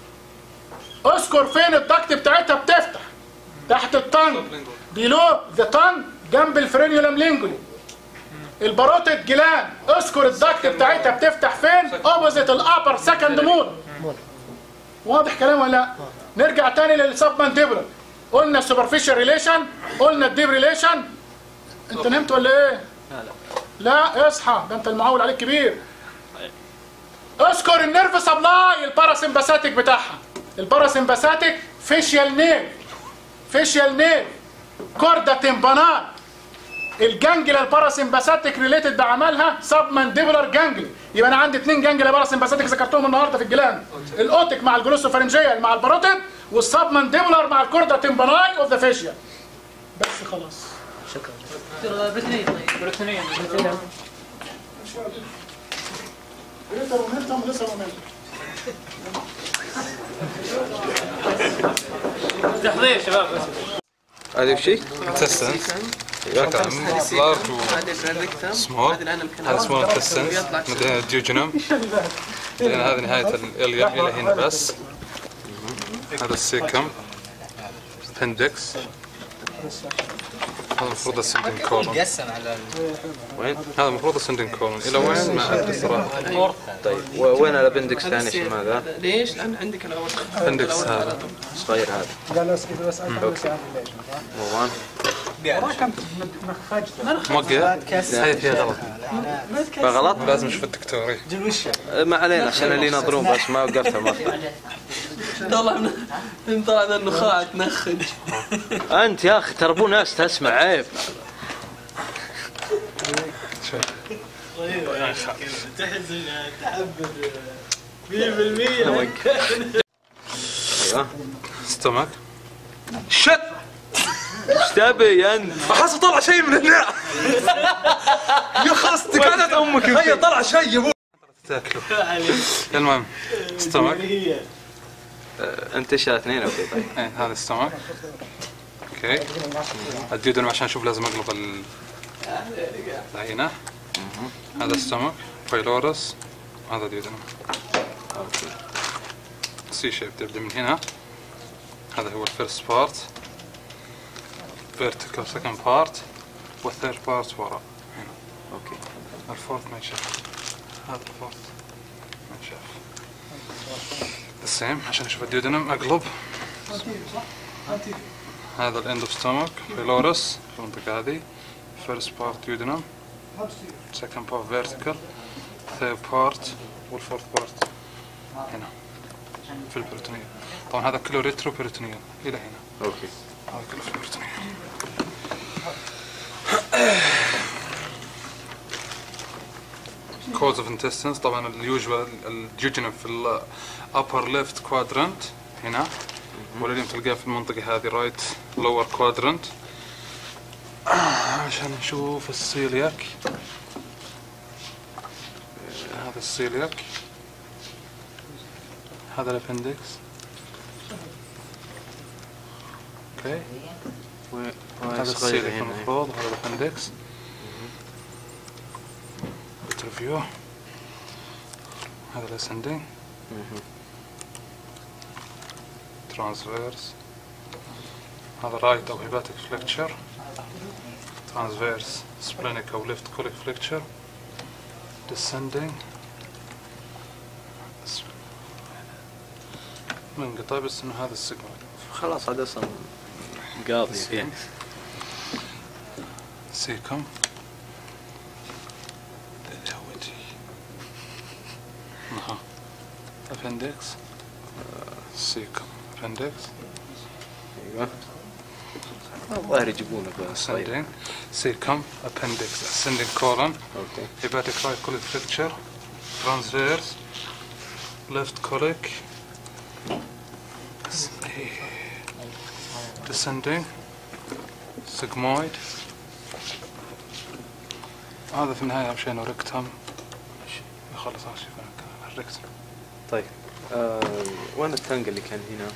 اذكر فين الضغط بتاعتها بتفتح تحت الطنج بيلو ذا طنج جنب الفرينيولم لينجولي الباروتيد جلان اذكر الضغط بتاعتها بتفتح فين اوبوزيت الابر سكند مول مول واضح كلام ولا لا نرجع تاني للسب مانديبولار قلنا السوبرفيشال ريليشن قلنا الديب ريليشن انت نمت ولا ايه لا لا لا اصحى ده انت المعول عليك كبير اذكر النيرف سبلاي الباراسمباثيك بتاعها الباراسمباثيك فيشيال نيرف فيشيال نيرف كوردا تمبانات الجانجلا الباراسمباثيك ريليتد بعملها سب مانديبولار جانجلي يبقى انا عندي اثنين جانجلا باراسمباثيك ذكرتهم النهارده في الجلاند الاوتيك مع الجلوسوفارنجيال مع الباروتيد والسب مانديبولار مع الكوردا تمباناي اوف ذا فيشيال بس خلاص شكرا دكتور بروتينية طيب بروتينية جريتر مومنتم لسه مومنتم تحضير شباب بس هذا وش شيء؟ intestines ايوه large و هذا الريكتم small هذا الان الكلام هذا small intestines بعدين الديوجينوم بعدين هذه نهاية الإليم إلى هنا بس هذا السيكم appendix هذا المفروض السندين كولون وين؟ هذا المفروض السندين كولون إلى وين ما أدري صراحة طيب و- وين الابندكس ثاني اسمه ماذا؟ ليش؟ لان عندك الاول appendix هذا صغير هذا قال بس اذا بس انت بس مروان موقع هذه فيها غلط فغلط؟ لازم نشوف الدكتور إيه. أه، ما علينا عشان اللي ينظرون بس ما وقفت المرة طلع من طلع ذا النخاع تنخج انت يا اخي ترى مو ناس تسمع عيب ايوه ستومك شت ايش تبي انت؟ احس طلع شيء من هنا يا خلاص تقعدت امك هيا طلع شيء يا ابو تاكله المهم ستومك أه، انت ايش اثنين اوكي طيب ايه هذا ستومك اوكي الديودنم عشان اشوف لازم اقلب ال- العينه هذا ستومك بايلورس هذا ديودنم سي شيب تبدا من هنا هذا هو الفيرست بارت فيرتيكال سكند بارت والثيرد بارت ورا هنا اوكي الفورث ما يشاف هذا الفورث ما يشاف السيم عشان اشوف الديودنم اقلب هذا الاند اوف ستومك بيلورس في المنطقة هذه فيرست بارت ديودنم سكند بارت فيرتيكال ثيرد بارت والفورث بارت هنا في البروتونية طبعا هذا كله ريترو بروتونية الى هنا اوكي هذا كله في البروتونية cause of intestines طبعا اليوجوال الجوجنم في ال upper left quadrant هنا واللي تلقاه في المنطقة هذه right lower quadrant عشان نشوف السيلياك هذا السيلياك هذا الابندكس اوكي هذا صغير السيلياك هنا المفروض هذا الابندكس ريفيو هذا الاسندنج ترانسفيرس هذا رايت او هيباتيك فليكتشر ترانسفيرس سبلينيك او ليفت كوليك فليكتشر descending منقطع بس انه هذا السيجمنت خلاص هذا اصلا قاضي فيه سيكم الهوجي اها appendix سيكم appendix ايوه الظاهر يجيبونه بس طيب ascending سيكم appendix ascending colon اوكي hepatic right colic fracture transverse left colic descending sigmoid هذا في النهاية أهم شيء إنه ريكتم يخلص آخر شيء في الريكتم طيب آه وين التنق اللي كان هنا؟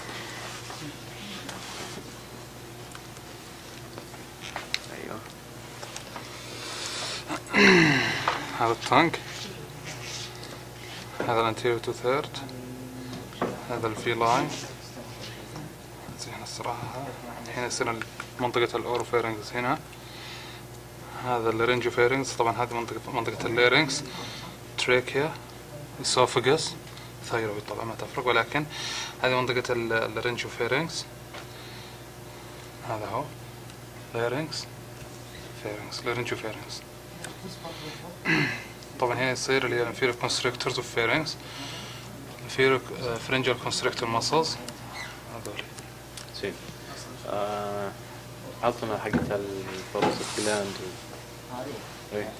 ايوه هذا التانك هذا الانتيريور تو ثيرد هذا الفي لاين زين الصراحة الحين يصير منطقة الأوروفيرنجز هنا هذا اللارنجوفيرنجز طبعا هذه منطقة منطقة الليرنجز تريكيا اسوفجس ثايرويد طبعا ما تفرق ولكن هذه منطقة اللارنجوفيرنجز هذا هو larynx pharynx laryngeal pharynx طبعا هنا يصير اللي هي inferior constrictors of pharynx inferior uh, pharyngeal constrictor muscles هذول زين آه عطنا حقت البروس جلاند و... ايه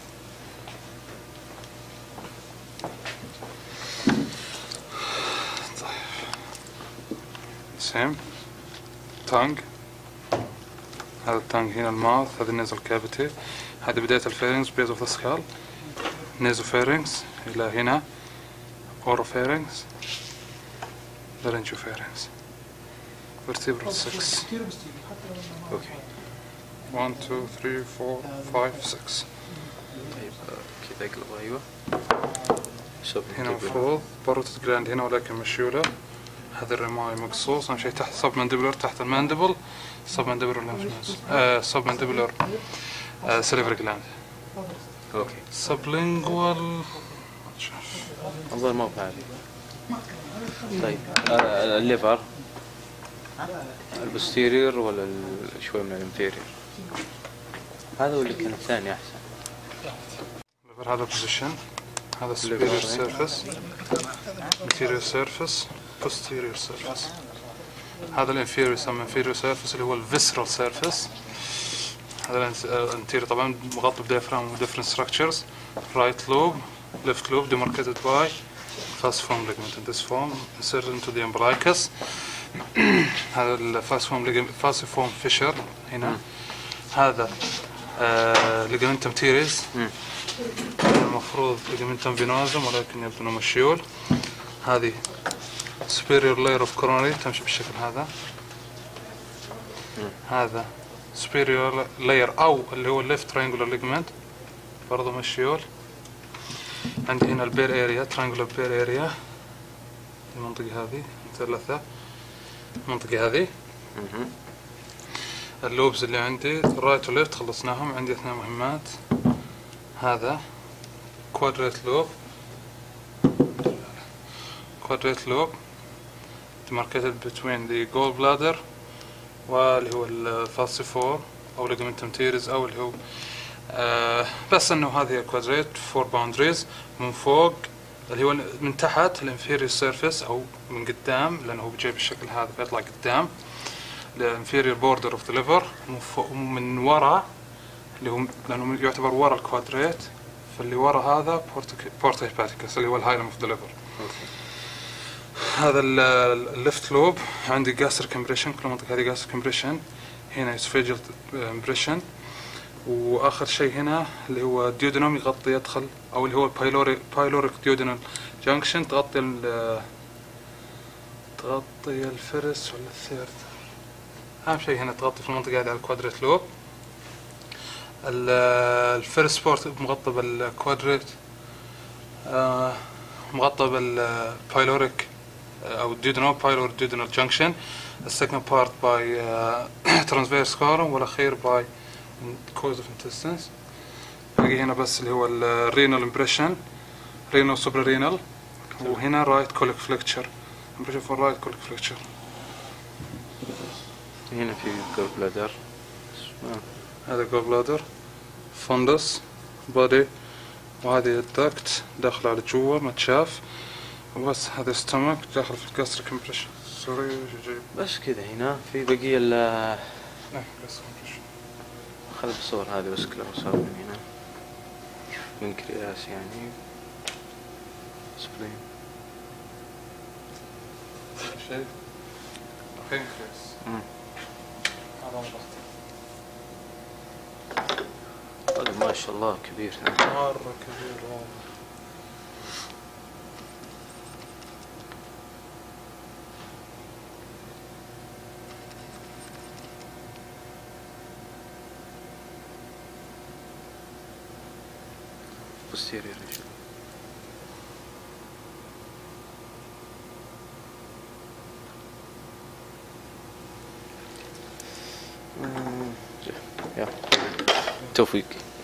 same tongue هذا التانج هنا الماوث هذا النيزل كافيتي هذه بداية الفيرنكس بيز اوف ذا سكال نيزوفيرنكس إلى هنا أوروفيرنكس لارنجوفيرنكس vertebral 6 كتير بس تيجي حتى لو اوكي 1 2 3 4 5 6 طيب آه، كذا اقلب ايوه شوف هنا المفروض باروتد جلاند هنا ولكن مشيولة هذا الرماي مقصوص أهم شيء تحت سب مانديبولر تحت الماندبل سب مانديبولر ليمف آه سب مانديبولر آه سليفري جلاند اوكي سبلينجوال الظاهر ما هو بعالي طيب آه الليفر البوستيريور ولا ال- شوي من الانفيريور هذا واللي كان الثاني احسن هذا بوزيشن هذا الليفر، superior إيه. surface inferior surface posterior surface هذا الانفيريور يسمى inferior surface اللي هو الفيسرال surface هذا الانتيريور طبعا مغطى بديافرام و different structures right lobe left lobe demarcated by falciform ligament in this form inserted into the umbilicus هذا الفاسفورم ligament falciform fissure هنا هذا آه ligamentum teres مم. المفروض ligamentum venosum ولكن يبدو انه مشيول هذه superior layer of coronary تمشي بالشكل هذا هذا superior layer او اللي هو left triangular ligament برضه مشيول عندي هنا البير اريا triangular بير اريا المنطقة هذه مثلثة المنطقة هذه مهم. اللوبز اللي عندي رايت وليفت خلصناهم عندي اثنين مهمات هذا كوادريت لوب كوادريت لوب demarcated between the gallbladder واللي هو الفالسيفور او ligamentum teres او اللي هو آه بس انه هذه كوادريت فور باوندريز من فوق اللي هو من تحت الانفيريور سيرفيس او من قدام لانه هو بيجي بالشكل هذا بيطلع قدام الانفيريور بوردر اوف ذا ليفر ومن ورا اللي هو لانه يعتبر ورا الكوادريت فاللي ورا هذا بورتا هيباتيكس اللي هو الهايلم اوف ذا ليفر هذا الليفت لوب عندي جاستريك امبريشن كل منطقه هذه جاستريك امبريشن هنا اسفيجل امبريشن واخر شيء هنا اللي هو ديودينوم يغطي يدخل او اللي هو البايلوريك بايلوريك ديودينال جانكشن تغطي ال تغطي الفرس ولا الثيرد اهم شيء هنا تغطي في المنطقه هذه على الكوادريت لوب ال- الفيرست سبورت مغطى بالكوادريت آه، مغطى بالبايلوريك او الديودينال بايلور ديودينال جانكشن السكند بارت باي ترانسفيرس كولوم والاخير باي كوز اوف انتستنس باقي هنا بس اللي هو الرينال امبريشن رينال سوبرا رينال وهنا رايت كوليك فليكتشر امبريشن فور رايت كوليك فليكتشر هنا في جول بلادر هذا جول بلادر فندس بادي وهذه الدكت داخل على جوا ما تشاف وبس هذا ستومك داخل في الجاستريك امبريشن سوري وش جايب بس كذا هنا في بقية ال لا gastric impression. خذ الصور هذه بس كلها صور من هنا بنكرياس يعني سبلين شيء بنكرياس مم. هذا مضغط هذا ما شاء الله كبير مرة كبير والله posterior إن شاء الله. مم. يلا توفيق